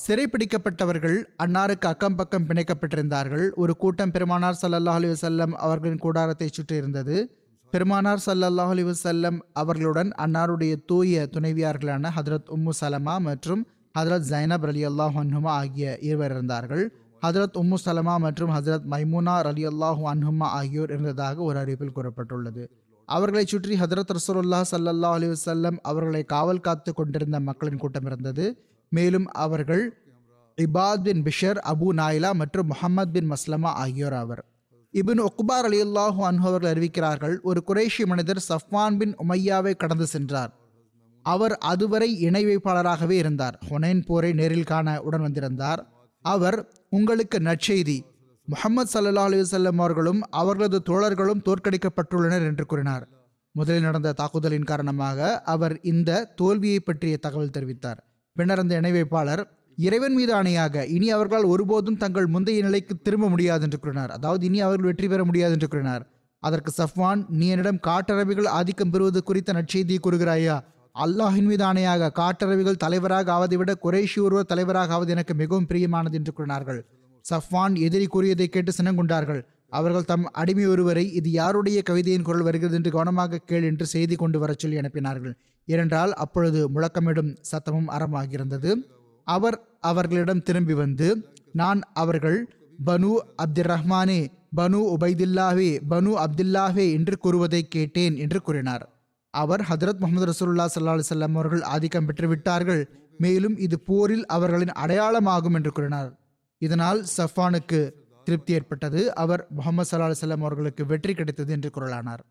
சிறைப்பிடிக்கப்பட்டவர்கள் அன்னாருக்கு அக்கம் பக்கம் பிணைக்கப்பட்டிருந்தார்கள் ஒரு கூட்டம் பெருமானார் ஸல்லல்லாஹு அலைஹி வஸல்லம் அவர்களின் கூடாரத்தை சுற்றி இருந்தது பெருமானார் ஸல்லல்லாஹு அலைஹி வஸல்லம் அவர்களுடன் அன்னாருடைய தூய துணைவியார்களான ஹதரத் உம்மு சலமா மற்றும் ஹதரத் ஜைனப் ரலி அல்லாஹ் அன்ஹுமா ஆகிய இருவர் இருந்தார்கள் ஹதரத் உம்மு சலமா மற்றும் ஹதரத் மைமுனா ரலி அல்லாஹு அன்ஹுமா ஆகியோர் இருந்ததாக ஒரு அறிவிப்பில் கூறப்பட்டுள்ளது அவர்களை சுற்றி ஹதரத் ரசூலுல்லாஹ் ஸல்லல்லாஹு அலைஹி வஸல்லம் அவர்களை காவல் காத்து கொண்டிருந்த மக்களின் கூட்டம் இருந்தது மேலும் அவர்கள் இபாத் பின் பிஷர் அபு நாயிலா மற்றும் முஹம்மத் பின் மஸ்லமா ஆகியோர் அவர் இபின் உக்பார் அலி அல்லாஹூ அன்ஹு அவர்கள் அறிவிக்கிறார்கள் ஒரு குறைஷி மனிதர் சஃப்வான் பின் உமையாவை கடந்து சென்றார் அவர் அதுவரை இணை வைப்பாளராகவே இருந்தார் ஹொனைன் போரை நேரில் காண உடன் வந்திருந்தார் அவர் உங்களுக்கு நற்செய்தி முஹம்மது சல்லா அலி வல்லம் அவர்களும் அவர்களது தோழர்களும் தோற்கடிக்கப்பட்டுள்ளனர் என்று கூறினார் முதலில் நடந்த தாக்குதலின் காரணமாக அவர் இந்த தோல்வியை பற்றிய தகவல் தெரிவித்தார் பின்னர் அந்த இணை வைப்பாளர் இறைவன் மீது ஆணையாக இனி அவர்களால் ஒருபோதும் தங்கள் முந்தைய நிலைக்கு திரும்ப முடியாது என்று கூறினார் அதாவது இனி அவர்கள் வெற்றி பெற முடியாது என்று கூறினார் அதற்கு சஃப்வான் நீ என்னிடம் காட்டரபிகள் ஆதிக்கம் பெறுவது குறித்த நற்செய்தியை கூறுகிறாயா அல்லாஹின் மீது ஆணையாக காட்டரவிகள் தலைவராக ஆவதை விட குறைஷி ஒருவர் தலைவராக ஆவது எனக்கு மிகவும் பிரியமானது என்று கூறினார்கள் சஃப்வான் எதிரி கூறியதை கேட்டு சினங்கொண்டார்கள் அவர்கள் தம் அடிமை ஒருவரை இது யாருடைய கவிதையின் குரல் வருகிறது என்று கவனமாக கேள் என்று செய்தி கொண்டு வரச் சொல்லி அனுப்பினார்கள் ஏனென்றால் அப்பொழுது முழக்கமிடும் சத்தமும் அறமாகியிருந்தது அவர் அவர்களிடம் திரும்பி வந்து நான் அவர்கள் பனு அப்துல் ரஹ்மானே பனு உபைதில்லாவே பனு அப்துல்லாவே என்று கூறுவதை கேட்டேன் என்று கூறினார் அவர் ஹதரத் முகமது ரசூல்லா சல்லா அலிசல்லாம் அவர்கள் ஆதிக்கம் பெற்றுவிட்டார்கள் மேலும் இது போரில் அவர்களின் அடையாளமாகும் என்று கூறினார் இதனால் சஃபானுக்கு திருப்தி ஏற்பட்டது அவர் முகமது சல்லா அலிசல்லாம் அவர்களுக்கு வெற்றி கிடைத்தது என்று கூறலானார்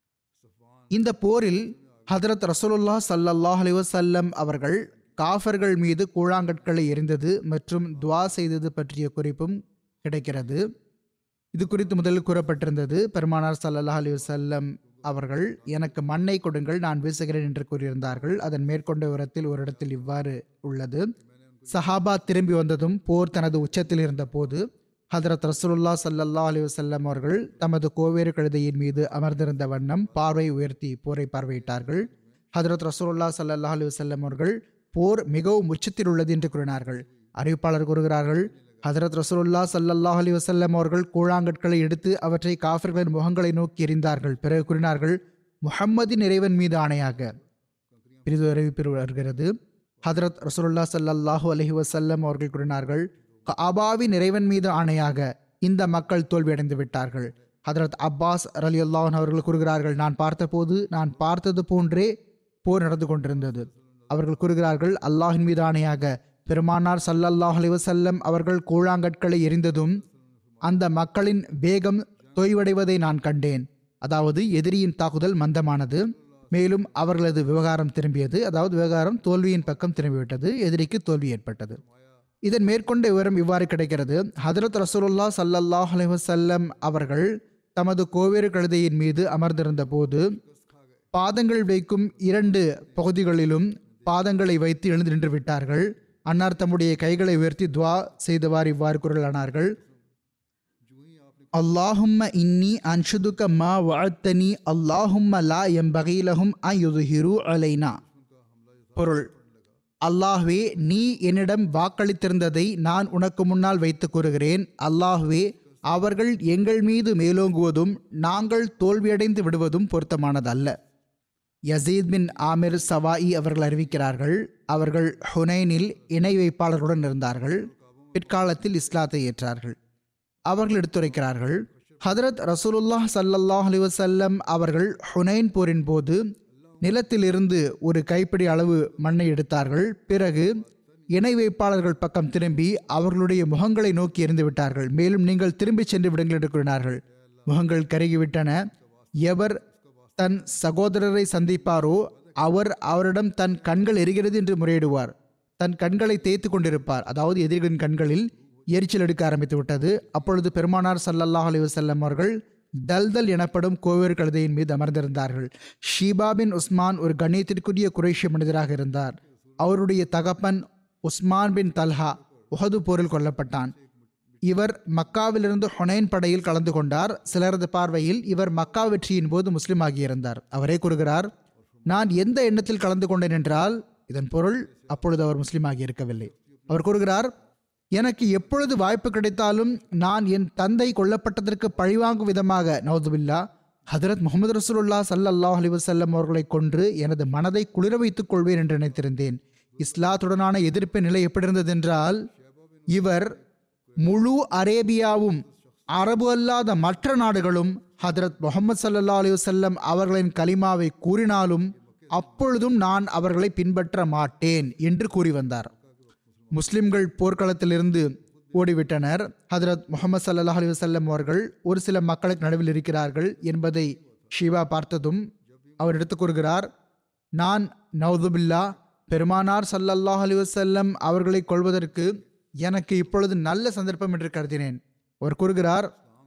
இந்த போரில் ஹதரத் ரசூலுல்லா சல்லல்லாஹ் அலி வசல்லம் அவர்கள் காஃபர்கள் மீது கூழாங்கற்களை எரிந்தது மற்றும் துவா செய்தது பற்றிய குறிப்பும் கிடைக்கிறது இது குறித்து முதலில் கூறப்பட்டிருந்தது பெருமானார் சல்லல்லாஹ் அலி வசல்லம் அவர்கள் எனக்கு மண்ணை கொடுங்கள் நான் வீசுகிறேன் என்று கூறியிருந்தார்கள் அதன் மேற்கொண்ட உரத்தில் ஒரு இடத்தில் இவ்வாறு உள்ளது சஹாபா திரும்பி வந்ததும் போர் தனது உச்சத்தில் இருந்த போது ஹதரத் ரசூலுல்லா சல்லல்லா அலி வசல்லம் அவர்கள் தமது கோவேறு கழுதையின் மீது அமர்ந்திருந்த வண்ணம் பார்வை உயர்த்தி போரை பார்வையிட்டார்கள் ஹதரத் ரசூலுல்லா சல்லல்லா அலி வசல்லம் அவர்கள் போர் மிகவும் உச்சத்தில் உள்ளது என்று கூறினார்கள் அறிவிப்பாளர் கூறுகிறார்கள் ஹதரத் ரசூலுல்லா சல்லல்லாஹ் அலி வசல்லம் அவர்கள் கூழாங்கற்களை எடுத்து அவற்றை காஃபர்களின் முகங்களை நோக்கி எறிந்தார்கள் பிறகு கூறினார்கள் முஹம்மதின் இறைவன் மீது ஆணையாக பிரிது அறிவிப்பில் வருகிறது ஹதரத் ரசூலுல்லா சல்லல்லாஹு அலஹி வசல்லம் அவர்கள் கூறினார்கள் காபாவின் இறைவன் மீது ஆணையாக இந்த மக்கள் தோல்வியடைந்து விட்டார்கள் ஹதரத் அப்பாஸ் அலி அல்லாஹன் அவர்கள் கூறுகிறார்கள் நான் பார்த்தபோது நான் பார்த்தது போன்றே போர் நடந்து கொண்டிருந்தது அவர்கள் கூறுகிறார்கள் அல்லாஹின் மீது ஆணையாக பெருமானார் சல்லல்லாஹ் அலிவசல்லம் அவர்கள் கூழாங்கற்களை எரிந்ததும் அந்த மக்களின் வேகம் தொய்வடைவதை நான் கண்டேன் அதாவது எதிரியின் தாக்குதல் மந்தமானது மேலும் அவர்களது விவகாரம் திரும்பியது அதாவது விவகாரம் தோல்வியின் பக்கம் திரும்பிவிட்டது எதிரிக்கு தோல்வி ஏற்பட்டது இதன் மேற்கொண்ட விவரம் இவ்வாறு கிடைக்கிறது ஹதரத் ரசூலுல்லா சல்லல்லாஹ் அலைவசல்லம் அவர்கள் தமது கோவேறு கழுதையின் மீது அமர்ந்திருந்த போது பாதங்கள் வைக்கும் இரண்டு பகுதிகளிலும் பாதங்களை வைத்து எழுந்து நின்று விட்டார்கள் அன்னார் தம்முடைய கைகளை உயர்த்தி துவா செய்தவாறு இவ்வாறு குரலானார்கள் அல்லாஹும்ம இன்னி அன்ஷுதுக்க மா வாழ்த்தனி அல்லாஹும்ம லா எம் பகீலஹும் அயுதுஹிரு அலைனா பொருள் அல்லாஹ்வே நீ என்னிடம் வாக்களித்திருந்ததை நான் உனக்கு முன்னால் வைத்து கூறுகிறேன் அல்லாஹ்வே அவர்கள் எங்கள் மீது மேலோங்குவதும் நாங்கள் தோல்வியடைந்து விடுவதும் பொருத்தமானதல்ல யசீத் பின் ஆமிர் சவாயி அவர்கள் அறிவிக்கிறார்கள் அவர்கள் ஹுனைனில் இணை வைப்பாளர்களுடன் இருந்தார்கள் பிற்காலத்தில் இஸ்லாத்தை ஏற்றார்கள் அவர்கள் எடுத்துரைக்கிறார்கள் ஹதரத் ரசூலுல்லாஹ் சல்லல்லாஹ் அலி வசல்லம் அவர்கள் ஹுனைன் போரின் போது நிலத்திலிருந்து ஒரு கைப்பிடி அளவு மண்ணை எடுத்தார்கள் பிறகு இணை வைப்பாளர்கள் பக்கம் திரும்பி அவர்களுடைய முகங்களை நோக்கி எறிந்து விட்டார்கள் மேலும் நீங்கள் திரும்பி சென்று விடுங்கள் என்று கூறினார்கள் முகங்கள் கருகிவிட்டன எவர் தன் சகோதரரை சந்திப்பாரோ அவர் அவரிடம் தன் கண்கள் எரிகிறது என்று முறையிடுவார் தன் கண்களை தேய்த்து கொண்டிருப்பார் அதாவது எதிரிகளின் கண்களில் எரிச்சல் எடுக்க ஆரம்பித்து விட்டது அப்பொழுது பெருமானார் சல்லல்லாஹ் அலி வசல்லம் அவர்கள் தல்தல் எனப்படும் கோவேறு கழுதையின் மீது அமர்ந்திருந்தார்கள் ஷீபா பின் உஸ்மான் ஒரு கண்ணியத்திற்குரிய குறைஷிய மனிதராக இருந்தார் அவருடைய தகப்பன் உஸ்மான் பின் தல்ஹா உஹது போரில் கொல்லப்பட்டான் இவர் மக்காவிலிருந்து ஹொனைன் படையில் கலந்து கொண்டார் சிலரது பார்வையில் இவர் மக்கா வெற்றியின் போது முஸ்லீம் ஆகியிருந்தார் அவரே கூறுகிறார் நான் எந்த எண்ணத்தில் கலந்து கொண்டேன் என்றால் இதன் பொருள் அப்பொழுது அவர் முஸ்லீம் ஆகியிருக்கவில்லை அவர் கூறுகிறார் எனக்கு எப்பொழுது வாய்ப்பு கிடைத்தாலும் நான் என் தந்தை கொல்லப்பட்டதற்கு பழிவாங்கும் விதமாக நவதுபில்லா ஹதரத் முகமது ரசூலுல்லா சல்லல்லாஹ் அலி வசல்லம் அவர்களை கொன்று எனது மனதை குளிர வைத்துக் கொள்வேன் என்று நினைத்திருந்தேன் இஸ்லாத்துடனான எதிர்ப்பு நிலை எப்படி இருந்ததென்றால் இவர் முழு அரேபியாவும் அரபு அல்லாத மற்ற நாடுகளும் ஹதரத் முகமது சல்லா அலி வசல்லம் அவர்களின் கலிமாவை கூறினாலும் அப்பொழுதும் நான் அவர்களை பின்பற்ற மாட்டேன் என்று கூறி வந்தார் முஸ்லிம்கள் போர்க்களத்திலிருந்து ஓடிவிட்டனர் ஹதரத் முகமது சல்லா அலி வசல்லம் அவர்கள் ஒரு சில மக்களுக்கு நடுவில் இருக்கிறார்கள் என்பதை ஷிவா பார்த்ததும் அவர் எடுத்துக் கூறுகிறார் நான் நவுதுபில்லா பெருமானார் சல்லல்லாஹ் அலி வசல்லம் அவர்களை கொள்வதற்கு எனக்கு இப்பொழுது நல்ல சந்தர்ப்பம் என்று கருதினேன் அவர் கூறுகிறார்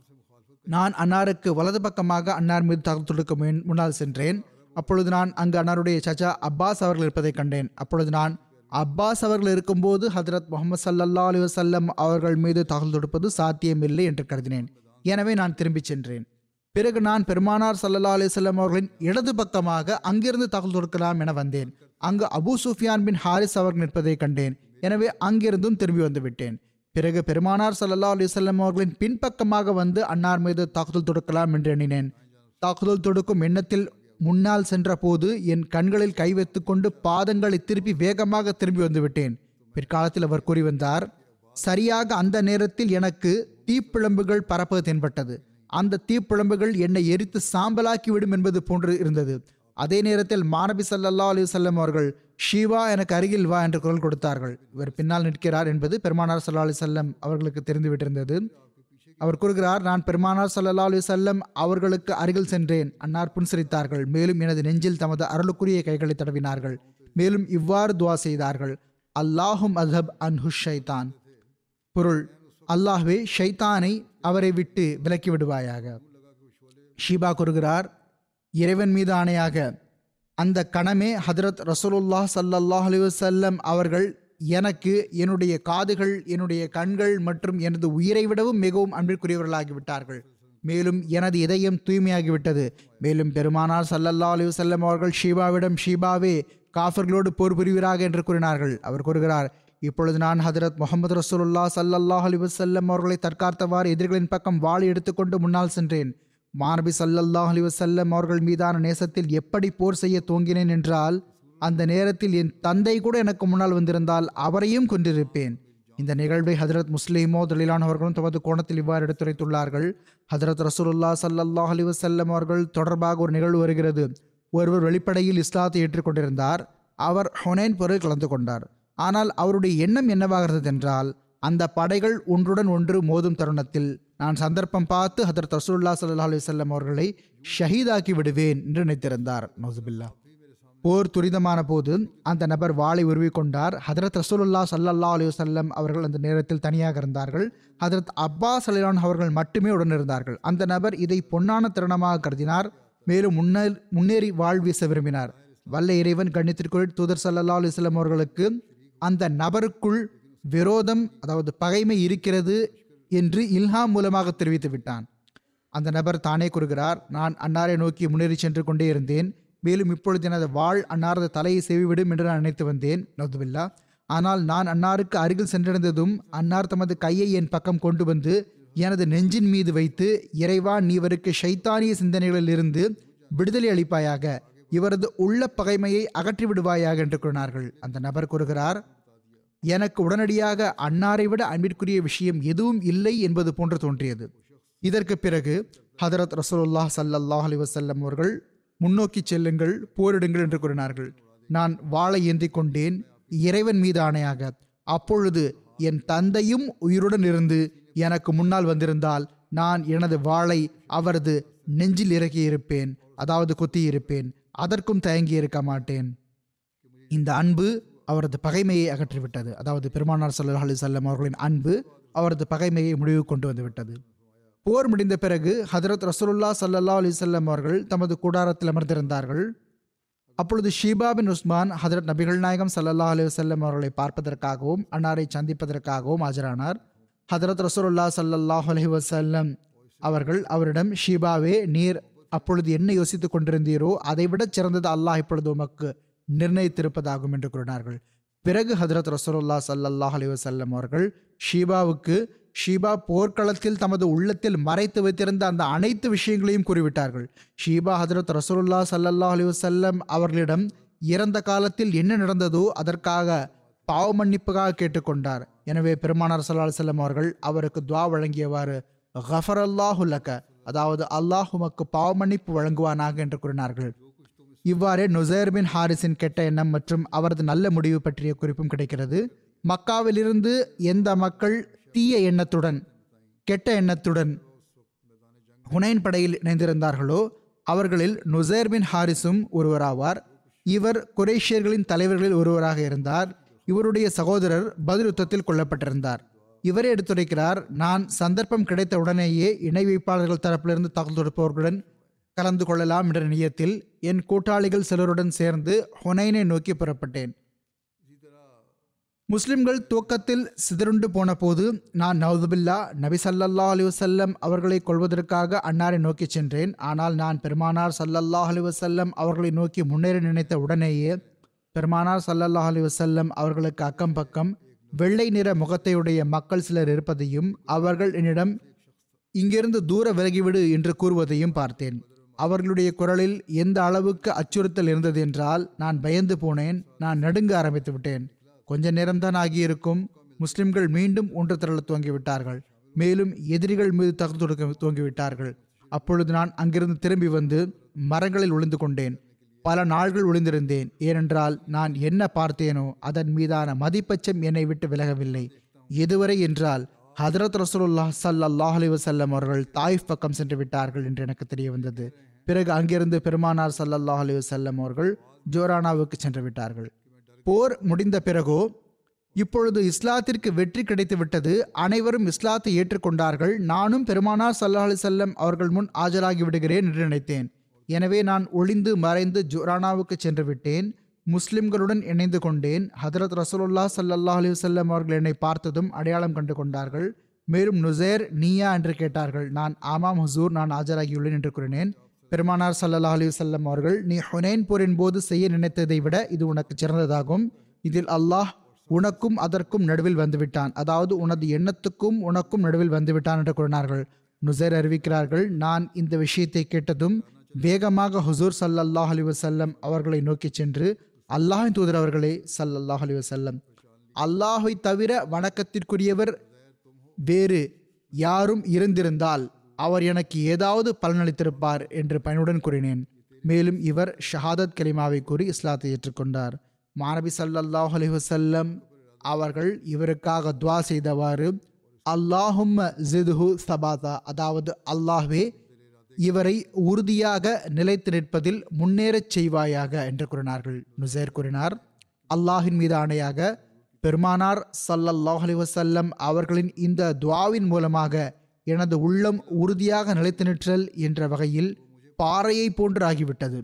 நான் அன்னாருக்கு வலது பக்கமாக அன்னார் மீது தாக்குதல் தொடுக்க முன்- முன்னால் சென்றேன் அப்பொழுது நான் அங்கு அன்னாருடைய சச்சா அப்பாஸ் அவர்கள் இருப்பதைக் கண்டேன் அப்பொழுது நான் அப்பாஸ் அவர்கள் இருக்கும்போது ஹதரத் முகமது சல்லல்லா அலி வசல்லம் அவர்கள் மீது தாக்குதல் தொடுப்பது சாத்தியமில்லை என்று கருதினேன் எனவே நான் திரும்பிச் சென்றேன் பிறகு நான் பெருமானார் சல்லல்லா அலிசல்லம் அவர்களின் இடது பக்கமாக அங்கிருந்து தாக்குதல் தொடுக்கலாம் என வந்தேன் அங்கு அபூ சுஃபியான் பின் ஹாரிஸ் அவர்கள் நிற்பதை கண்டேன் எனவே அங்கிருந்தும் திரும்பி வந்து விட்டேன் பிறகு பெருமானார் சல்லல்லா அலிசல்லம் அவர்களின் பின்பக்கமாக வந்து அன்னார் மீது தாக்குதல் தொடுக்கலாம் என்று எண்ணினேன் தாக்குதல் தொடுக்கும் எண்ணத்தில் முன்னால் சென்றபோது என் கண்களில் கை வைத்துக் கொண்டு பாதங்களை திருப்பி வேகமாக திரும்பி வந்து விட்டேன் பிற்காலத்தில் அவர் கூறி வந்தார் சரியாக அந்த நேரத்தில் எனக்கு தீப்பிழம்புகள் பறப்பது தென்பட்டது அந்த தீப்பிழம்புகள் என்னை எரித்து சாம்பலாக்கி விடும் என்பது போன்று இருந்தது அதே நேரத்தில் மாணபி சல்லல்லா அலி வல்லம் அவர்கள் ஷீவா எனக்கு அருகில் வா என்று குரல் கொடுத்தார்கள் இவர் பின்னால் நிற்கிறார் என்பது பெருமானார் சல்லா அலி செல்லம் அவர்களுக்கு தெரிந்துவிட்டிருந்தது அவர் கூறுகிறார் நான் பெருமானார் சல்லல்லா அலி வல்லம் அவர்களுக்கு அருகில் சென்றேன் அன்னார் புன்சிரித்தார்கள் மேலும் எனது நெஞ்சில் தமது அருளுக்குரிய கைகளை தடவினார்கள் மேலும் இவ்வாறு துவா செய்தார்கள் அல்லாஹும் அஸ்ஹப் அன் ஷைத்தான் பொருள் அல்லாஹ்வே ஷைத்தானை அவரை விட்டு விலக்கி விடுவாயாக ஷீபா கூறுகிறார் இறைவன் மீது ஆணையாக அந்த கணமே ஹதரத் ரசூலுல்லாஹ் ஸல்லல்லாஹு அலைஹி வஸல்லம் அவர்கள் எனக்கு என்னுடைய காதுகள் என்னுடைய கண்கள் மற்றும் எனது உயிரை விடவும் மிகவும் அன்பிற்குரியவர்களாகிவிட்டார்கள் மேலும் எனது இதயம் தூய்மையாகிவிட்டது மேலும் பெருமானார் ஸல்லல்லாஹு அலைஹி வஸல்லம் அவர்கள் ஷீபாவிடம் ஷீபாவே காஃபர்களோடு போர் புரிவீராக என்று கூறினார்கள் அவர் கூறுகிறார் இப்பொழுது நான் ஹதரத் முகமது ரசூலுல்லாஹ் ஸல்லல்லாஹு அலைஹி வஸல்லம் அவர்களை தற்காத்தவாறு எதிரிகளின் பக்கம் வாளை எடுத்துக்கொண்டு முன்னால் சென்றேன் மாணபி சல்லல்லாஹ் அலி வசல்லம் அவர்கள் மீதான நேசத்தில் எப்படி போர் செய்ய துவங்கினேன் என்றால் அந்த நேரத்தில் என் தந்தை கூட எனக்கு முன்னால் வந்திருந்தால் அவரையும் கொன்றிருப்பேன் இந்த நிகழ்வை ஹதரத் முஸ்லிமோ அவர்களும் தமது கோணத்தில் இவ்வாறு எடுத்துரைத்துள்ளார்கள் ஹதரத் ரசூலுல்லா சல்லல்லாஹ் அலி வசல்லம் அவர்கள் தொடர்பாக ஒரு நிகழ்வு வருகிறது ஒருவர் வெளிப்படையில் இஸ்லாத்தை ஏற்றுக்கொண்டிருந்தார் அவர் ஹொனேன் போரில் கலந்து கொண்டார் ஆனால் அவருடைய எண்ணம் என்னவாக இருந்தது என்றால் அந்த படைகள் ஒன்றுடன் ஒன்று மோதும் தருணத்தில் நான் சந்தர்ப்பம் பார்த்து ஹதரத் ரசூல்லா சல்லா அலி வல்லம் அவர்களை ஷஹீதாக்கி விடுவேன் என்று நினைத்திருந்தார் நௌசுபில்லா போர் துரிதமான போது அந்த நபர் வாளை உருவிக்கொண்டார் ஹதரத் ரசூலுல்லா சல்லல்லா அலி வல்லம் அவர்கள் அந்த நேரத்தில் தனியாக இருந்தார்கள் ஹதரத் அப்பாஸ் அலிலான் அவர்கள் மட்டுமே உடன் இருந்தார்கள் அந்த நபர் இதை பொன்னான தருணமாக கருதினார் மேலும் முன்னே முன்னேறி வாழ் வீச விரும்பினார் வல்ல இறைவன் கண்ணித்திற்குள் தூதர் சல்லல்லா அலிஸ்லாம் அவர்களுக்கு அந்த நபருக்குள் விரோதம் அதாவது பகைமை இருக்கிறது என்று இல்ஹாம் மூலமாக தெரிவித்து விட்டான் அந்த நபர் தானே கூறுகிறார் நான் அன்னாரை நோக்கி முன்னேறி சென்று கொண்டே இருந்தேன் மேலும் இப்பொழுது எனது வாழ் அன்னாரது தலையை செவிவிடும் என்று நான் நினைத்து வந்தேன் நதுவில்லா ஆனால் நான் அன்னாருக்கு அருகில் சென்றடைந்ததும் அன்னார் தமது கையை என் பக்கம் கொண்டு வந்து எனது நெஞ்சின் மீது வைத்து இறைவா நீ இவருக்கு ஷைத்தானிய சிந்தனைகளிலிருந்து விடுதலை அளிப்பாயாக இவரது உள்ள பகைமையை அகற்றி விடுவாயாக என்று கூறினார்கள் அந்த நபர் கூறுகிறார் எனக்கு உடனடியாக அன்னாரை விட அன்பிற்குரிய விஷயம் எதுவும் இல்லை என்பது போன்று தோன்றியது இதற்கு பிறகு ஹதரத் ரசூலுல்லாஹ் ஸல்லல்லாஹு அலைஹி வஸல்லம் அவர்கள் முன்னோக்கி செல்லுங்கள் போரிடுங்கள் என்று கூறினார்கள் நான் வாளை ஏந்தி கொண்டேன் இறைவன் மீது ஆணையாக அப்பொழுது என் தந்தையும் உயிருடன் இருந்து எனக்கு முன்னால் வந்திருந்தால் நான் எனது வாளை அவரது நெஞ்சில் இறக்கியிருப்பேன் அதாவது குத்தியிருப்பேன் அதற்கும் தயங்கி இருக்க மாட்டேன் இந்த அன்பு அவரது பகைமையை அகற்றிவிட்டது அதாவது பெருமானார் ஸல்லல்லாஹு அலைஹி வஸல்லம் அவர்களின் அன்பு அவரது பகைமையை முடிவு கொண்டு வந்து விட்டது போர் முடிந்த பிறகு ஹதரத் ரசூலுல்லா ஸல்லல்லாஹு அலைஹி வஸல்லம் அவர்கள் தமது கூடாரத்தில் அமர்ந்திருந்தார்கள் அப்பொழுது ஷீபா பின் உஸ்மான் ஹதரத் நபிகள் நாயகம் ஸல்லல்லாஹு அலைஹி வஸல்லம் அவர்களை பார்ப்பதற்காகவும் அன்னாரை சந்திப்பதற்காகவும் ஆஜரானார் ஹதரத் ரசூலுல்லா ஸல்லல்லாஹு அலைஹி வஸல்லம் அவர்கள் அவரிடம் ஷீபாவே நீர் அப்பொழுது என்ன யோசித்துக் கொண்டிருந்தீரோ அதைவிட சிறந்தது அல்லாஹ் இப்பொழுது உமக்கு நிர்ணயித்திருப்பதாகும் என்று கூறினார்கள் பிறகு ஹதரத் ரசூலுல்லா ஸல்லல்லாஹு அலைஹி வஸல்லம் அவர்கள் ஷீபாவுக்கு ஷீபா போர்க்களத்தில் தமது உள்ளத்தில் மறைத்து வைத்திருந்த அந்த அனைத்து விஷயங்களையும் கூறிவிட்டார்கள் ஷீபா ஹதரத் ரசூலுல்லா ஸல்லல்லாஹு அலைஹி வஸல்லம் அவர்களிடம் இறந்த காலத்தில் என்ன நடந்ததோ அதற்காக பாவ மன்னிப்புக்காக கேட்டுக்கொண்டார் எனவே பெருமானார் ஸல்லல்லாஹு அலைஹி வஸல்லம் அவர்கள் அவருக்கு துவா வழங்கியவாறு கஃபரல்லாஹு லக அதாவது அல்லாஹ் உமக்கு பாவ மன்னிப்பு வழங்குவானாக என்று கூறினார்கள் இவ்வாறே நுசைர் பின் ஹாரிஸின் கெட்ட எண்ணம் மற்றும் அவரது நல்ல முடிவு பற்றிய குறிப்பும் கிடைக்கிறது மக்காவிலிருந்து எந்த மக்கள் தீய எண்ணத்துடன் கெட்ட எண்ணத்துடன் ஹுனைன் படையில் இணைந்திருந்தார்களோ அவர்களில் நுசைர் பின் ஹாரிஸும் ஒருவராவார் இவர் குரேஷியர்களின் தலைவர்களில் ஒருவராக இருந்தார் இவருடைய சகோதரர் பதில் யுத்தத்தில் கொல்லப்பட்டிருந்தார் இவரே எடுத்துரைக்கிறார் நான் சந்தர்ப்பம் கிடைத்த உடனேயே இணை வைப்பாளர்கள் தரப்பிலிருந்து தாக்குதல் தொடுப்பவர்களுடன் கலந்து கொள்ளலாம் என்ற நியத்தில் என் கூட்டாளிகள் சிலருடன் சேர்ந்து ஹொனைனை நோக்கி புறப்பட்டேன் முஸ்லிம்கள் துவக்கத்தில் சிதறுண்டு போன போது நான் நவுதுபில்லா நபி சல்லல்லாஹ் அலி வசல்லம் அவர்களை கொள்வதற்காக அன்னாரை நோக்கி சென்றேன் ஆனால் நான் பெருமானார் சல்லல்லாஹ் அலி வசல்லம் அவர்களை நோக்கி முன்னேற நினைத்த உடனேயே பெருமானார் சல்லல்லாஹ் அலி வசல்லம் அவர்களுக்கு அக்கம் பக்கம் வெள்ளை நிற முகத்தையுடைய மக்கள் சிலர் இருப்பதையும் அவர்கள் என்னிடம் இங்கிருந்து தூர விலகிவிடு என்று கூறுவதையும் பார்த்தேன் அவர்களுடைய குரலில் எந்த அளவுக்கு அச்சுறுத்தல் இருந்தது என்றால் நான் பயந்து போனேன் நான் நடுங்க ஆரம்பித்து விட்டேன் கொஞ்ச நேரம்தான் ஆகியிருக்கும் முஸ்லிம்கள் மீண்டும் ஒன்று திரள துவங்கிவிட்டார்கள் மேலும் எதிரிகள் மீது தகுதி தொடுக்க துவங்கிவிட்டார்கள் அப்பொழுது நான் அங்கிருந்து திரும்பி வந்து மரங்களில் ஒளிந்து கொண்டேன் பல நாள்கள் ஒளிந்திருந்தேன் ஏனென்றால் நான் என்ன பார்த்தேனோ அதன் மீதான மதிப்பச்சம் என்னை விட்டு விலகவில்லை எதுவரை என்றால் ஹதரத் ரசூலுல்லாஹ் ஸல்லல்லாஹு அலைஹி வஸல்லம் அவர்கள் தாயிஃப் பக்கம் சென்று விட்டார்கள் என்று எனக்கு தெரிய வந்தது பிறகு அங்கிருந்து பெருமானார் ஸல்லல்லாஹு அலைஹி வஸல்லம் அவர்கள் ஜோரானாவுக்கு சென்று விட்டார்கள் போர் முடிந்த பிறகோ இப்பொழுது இஸ்லாத்திற்கு வெற்றி கிடைத்து விட்டது அனைவரும் இஸ்லாத்தை ஏற்றுக்கொண்டார்கள் நானும் பெருமானார் ஸல்லல்லாஹு அலைஹி வஸல்லம் அவர்கள் முன் ஆஜராகி விடுகிறேன் என்று நினைத்தேன் எனவே நான் ஒளிந்து மறைந்து ஜோரானாவுக்கு சென்று விட்டேன் முஸ்லிம்களுடன் இணைந்து கொண்டேன் ஹதரத் ரசூலுல்லாஹ் ஸல்லல்லாஹு அலைஹி வஸல்லம் அவர்கள் என்னை பார்த்ததும் அடையாளம் கண்டு கொண்டார்கள் மேலும் நுசேர் நீயா என்று கேட்டார்கள் நான் ஆமாம் ஹுசூர் நான் ஆஜராகியுள்ளேன் என்று கூறினேன் பெருமானார் ஸல்லல்லாஹு அலைஹி வஸல்லம் அவர்கள் நீ ஹுனைன் போரின் போது செய்ய நினைத்ததை விட இது உனக்கு சிறந்ததாகும் இதில் அல்லாஹ் உனக்கும் அதற்கும் நடுவில் வந்துவிட்டான் அதாவது உனது எண்ணத்துக்கும் உனக்கும் நடுவில் வந்துவிட்டான் என்று கூறினார்கள் நுசைர் அறிவிக்கிறார்கள் நான் இந்த விஷயத்தை கேட்டதும் வேகமாக ஹுசூர் ஸல்லல்லாஹு அலைஹி வஸல்லம் அவர்களை நோக்கி சென்று அல்லாஹின் தூதர் அவர்களே ஸல்லல்லாஹு அலைஹி வஸல்லம் அல்லாஹை தவிர வணக்கத்திற்குரியவர் வேறு யாரும் இருந்திருந்தால் அவர் எனக்கு ஏதாவது பலனளித்திருப்பார் என்று பயனுடன் கூறினேன் மேலும் இவர் ஷஹாதத் கலிமாவை கூறி இஸ்லாத்தை ஏற்றுக்கொண்டார் மாணவி ஸல்லல்லாஹு அலைஹி வஸல்லம் அவர்கள் இவருக்காக துவா செய்தவாறு அல்லாஹும் ஜிதுஹு சபாதா அதாவது அல்லாஹ்வே இவரை உறுதியாக நிலைத்து நிற்பதில் முன்னேறச் செய்வாயாக என்று கூறினார்கள் நுசைர் கூறினார் அல்லாஹின் மீது ஆணையாக பெருமானார் ஸல்லல்லாஹு அலைஹி வஸல்லம் அவர்களின் இந்த துவாவின் மூலமாக எனது உள்ளம் உறுதியாக நிலைத்து நிற்றல் என்ற வகையில் பாறையை போன்று ஆகிவிட்டது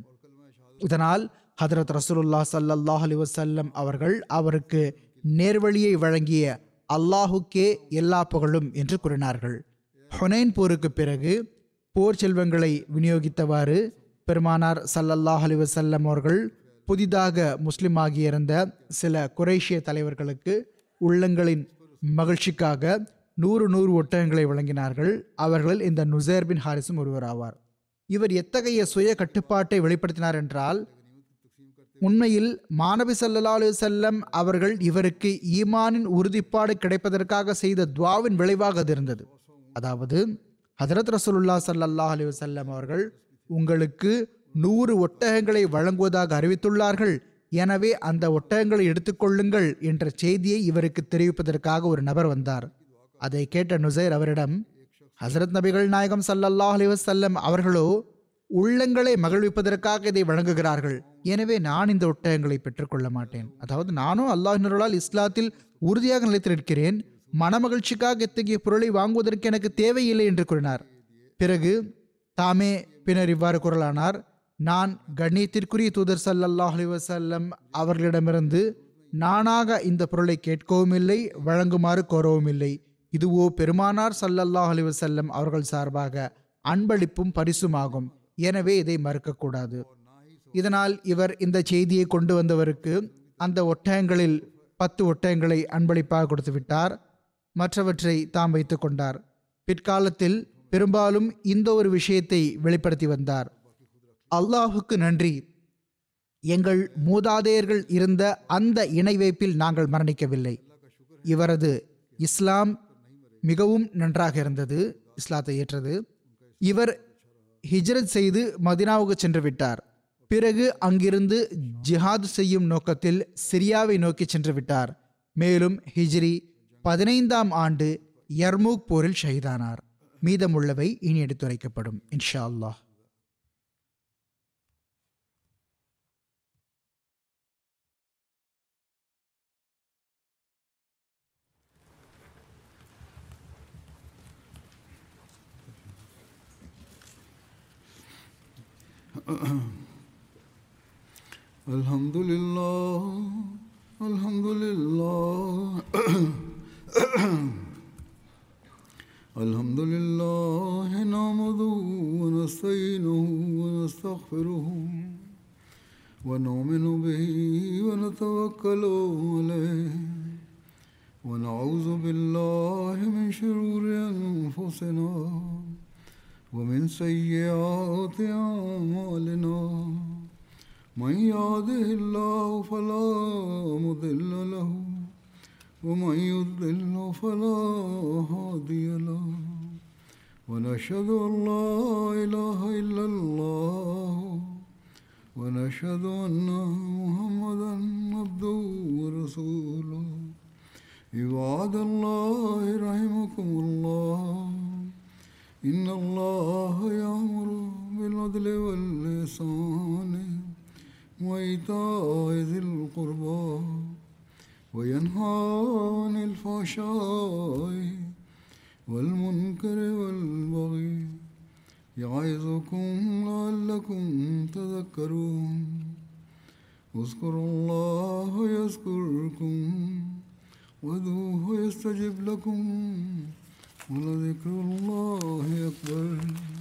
இதனால் ஹதரத் ரசூலுல்லாஹ் ஸல்லல்லாஹு அலைஹி வஸல்லம் அவர்கள் அவருக்கு நேர்வழியை வழங்கிய அல்லாஹுக்கே எல்லா புகழும் என்று கூறினார்கள் ஹுனைன் போருக்கு பிறகு போர் செல்வங்களை விநியோகித்தவாறு பெருமானார் ஸல்லல்லாஹு அலைஹி வஸல்லம் அவர்கள் புதிதாக முஸ்லிம் ஆகியிருந்த சில குறைஷிய தலைவர்களுக்கு உள்ளங்களின் மகிழ்ச்சிக்காக நூறு நூறு ஒட்டகங்களை வழங்கினார்கள் அவர்களில் இந்த நுசேர் பின் ஹாரிஸும் ஒருவர் ஆவார் இவர் எத்தகைய சுய கட்டுப்பாட்டை வெளிப்படுத்தினார் என்றால் உண்மையில் மாணவி சல்லா அலி செல்லம் அவர்கள் இவருக்கு ஈமானின் உறுதிப்பாடு கிடைப்பதற்காக செய்த துவாவின் விளைவாக அது இருந்தது அதாவது ஹதரத் ரசூலுல்லா ஸல்லல்லாஹு அலைஹி வஸல்லம் அவர்கள் உங்களுக்கு நூறு ஒட்டகங்களை வழங்குவதாக அறிவித்துள்ளார்கள் எனவே அந்த ஒட்டகங்களை எடுத்துக்கொள்ளுங்கள் என்ற செய்தியை இவருக்கு தெரிவிப்பதற்காக ஒரு நபர் வந்தார் அதை கேட்ட நுசைர் அவரிடம் ஹசரத் நபிகள் நாயகம் ஸல்லல்லாஹு அலைஹி வஸல்லம் அவர்களோ உள்ளங்களை மகிழ்விப்பதற்காக இதை வழங்குகிறார்கள் எனவே நான் இந்த ஒட்டகங்களை பெற்றுக்கொள்ள மாட்டேன் அதாவது நானும் அல்லாஹினர்களால் இஸ்லாத்தில் உறுதியாக நிலைத்து நிற்கிறேன் மனமகிழ்ச்சிக்காக இத்தகைய பொருளை வாங்குவதற்கு எனக்கு தேவையில்லை என்று கூறினார் பிறகு தாமே பின்னர் இவ்வாறு குரலானார் நான் கண்ணியத்திற்குரிய தூதர் ஸல்லல்லாஹு அலைஹி வஸல்லம் அவர்களிடமிருந்து நானாக இந்த பொருளை கேட்கவும் இல்லை வழங்குமாறு கோரவும் இல்லை இதுவோ பெருமானார் ஸல்லல்லாஹு அலைஹி வஸல்லம் அவர்கள் சார்பாக அன்பளிப்பும் பரிசுமாகும் எனவே இதை மறுக்கக்கூடாது இதனால் இவர் இந்த செய்தியை கொண்டு வந்தவருக்கு அந்த ஒட்டகங்களில் பத்து ஒட்டகங்களை அன்பளிப்பாக கொடுத்து விட்டார் மற்றவற்றை தாம் வைத்து கொண்டார் பிற்காலத்தில் பெரும்பாலும் இந்த ஒரு விஷயத்தை வெளிப்படுத்தி வந்தார் அல்லாஹுக்கு நன்றி எங்கள் மூதாதையர்கள் இருந்த அந்த இணை வைப்பில் நாங்கள் மரணிக்கவில்லை இவரது இஸ்லாம் மிகவும் நன்றாக இருந்தது இஸ்லாத்தை ஏற்றது இவர் ஹிஜ்ரத் செய்து மதினாவுக்கு சென்று விட்டார் பிறகு அங்கிருந்து ஜிஹாத் செய்யும் நோக்கத்தில் சிரியாவை நோக்கி சென்று விட்டார் மேலும் ஹிஜ்ரி பதினைந்தாம் ஆண்டு யர்மூக் போரில் ஷஹீதானார் மீதமுள்ளவை இனி எடுத்துரைக்கப்படும் இன்ஷா அல்லாஹ் الحمد لله الحمد لله الحمد لله نعمده ونستعينه ونستغفره ونؤمن به ونتوكل عليه ونعوذ بالله من شرور انفسنا ومن سيئات اعمالنا من يهده الله فلا مضل له ومن يضلل فلا هادي له ونشهد ان لا اله الا الله ونشهد ان محمدا عبده ورسوله عباد الله رحمكم الله ان الله يامر بالعدل واللسان وإيتاء ذي القربى وينهى عن الفحشاء والمنكر والبغي يعظكم لعلكم تذكرون اذكروا الله يذكركم وادعوه يستجب لكم ولذكر الله أكبر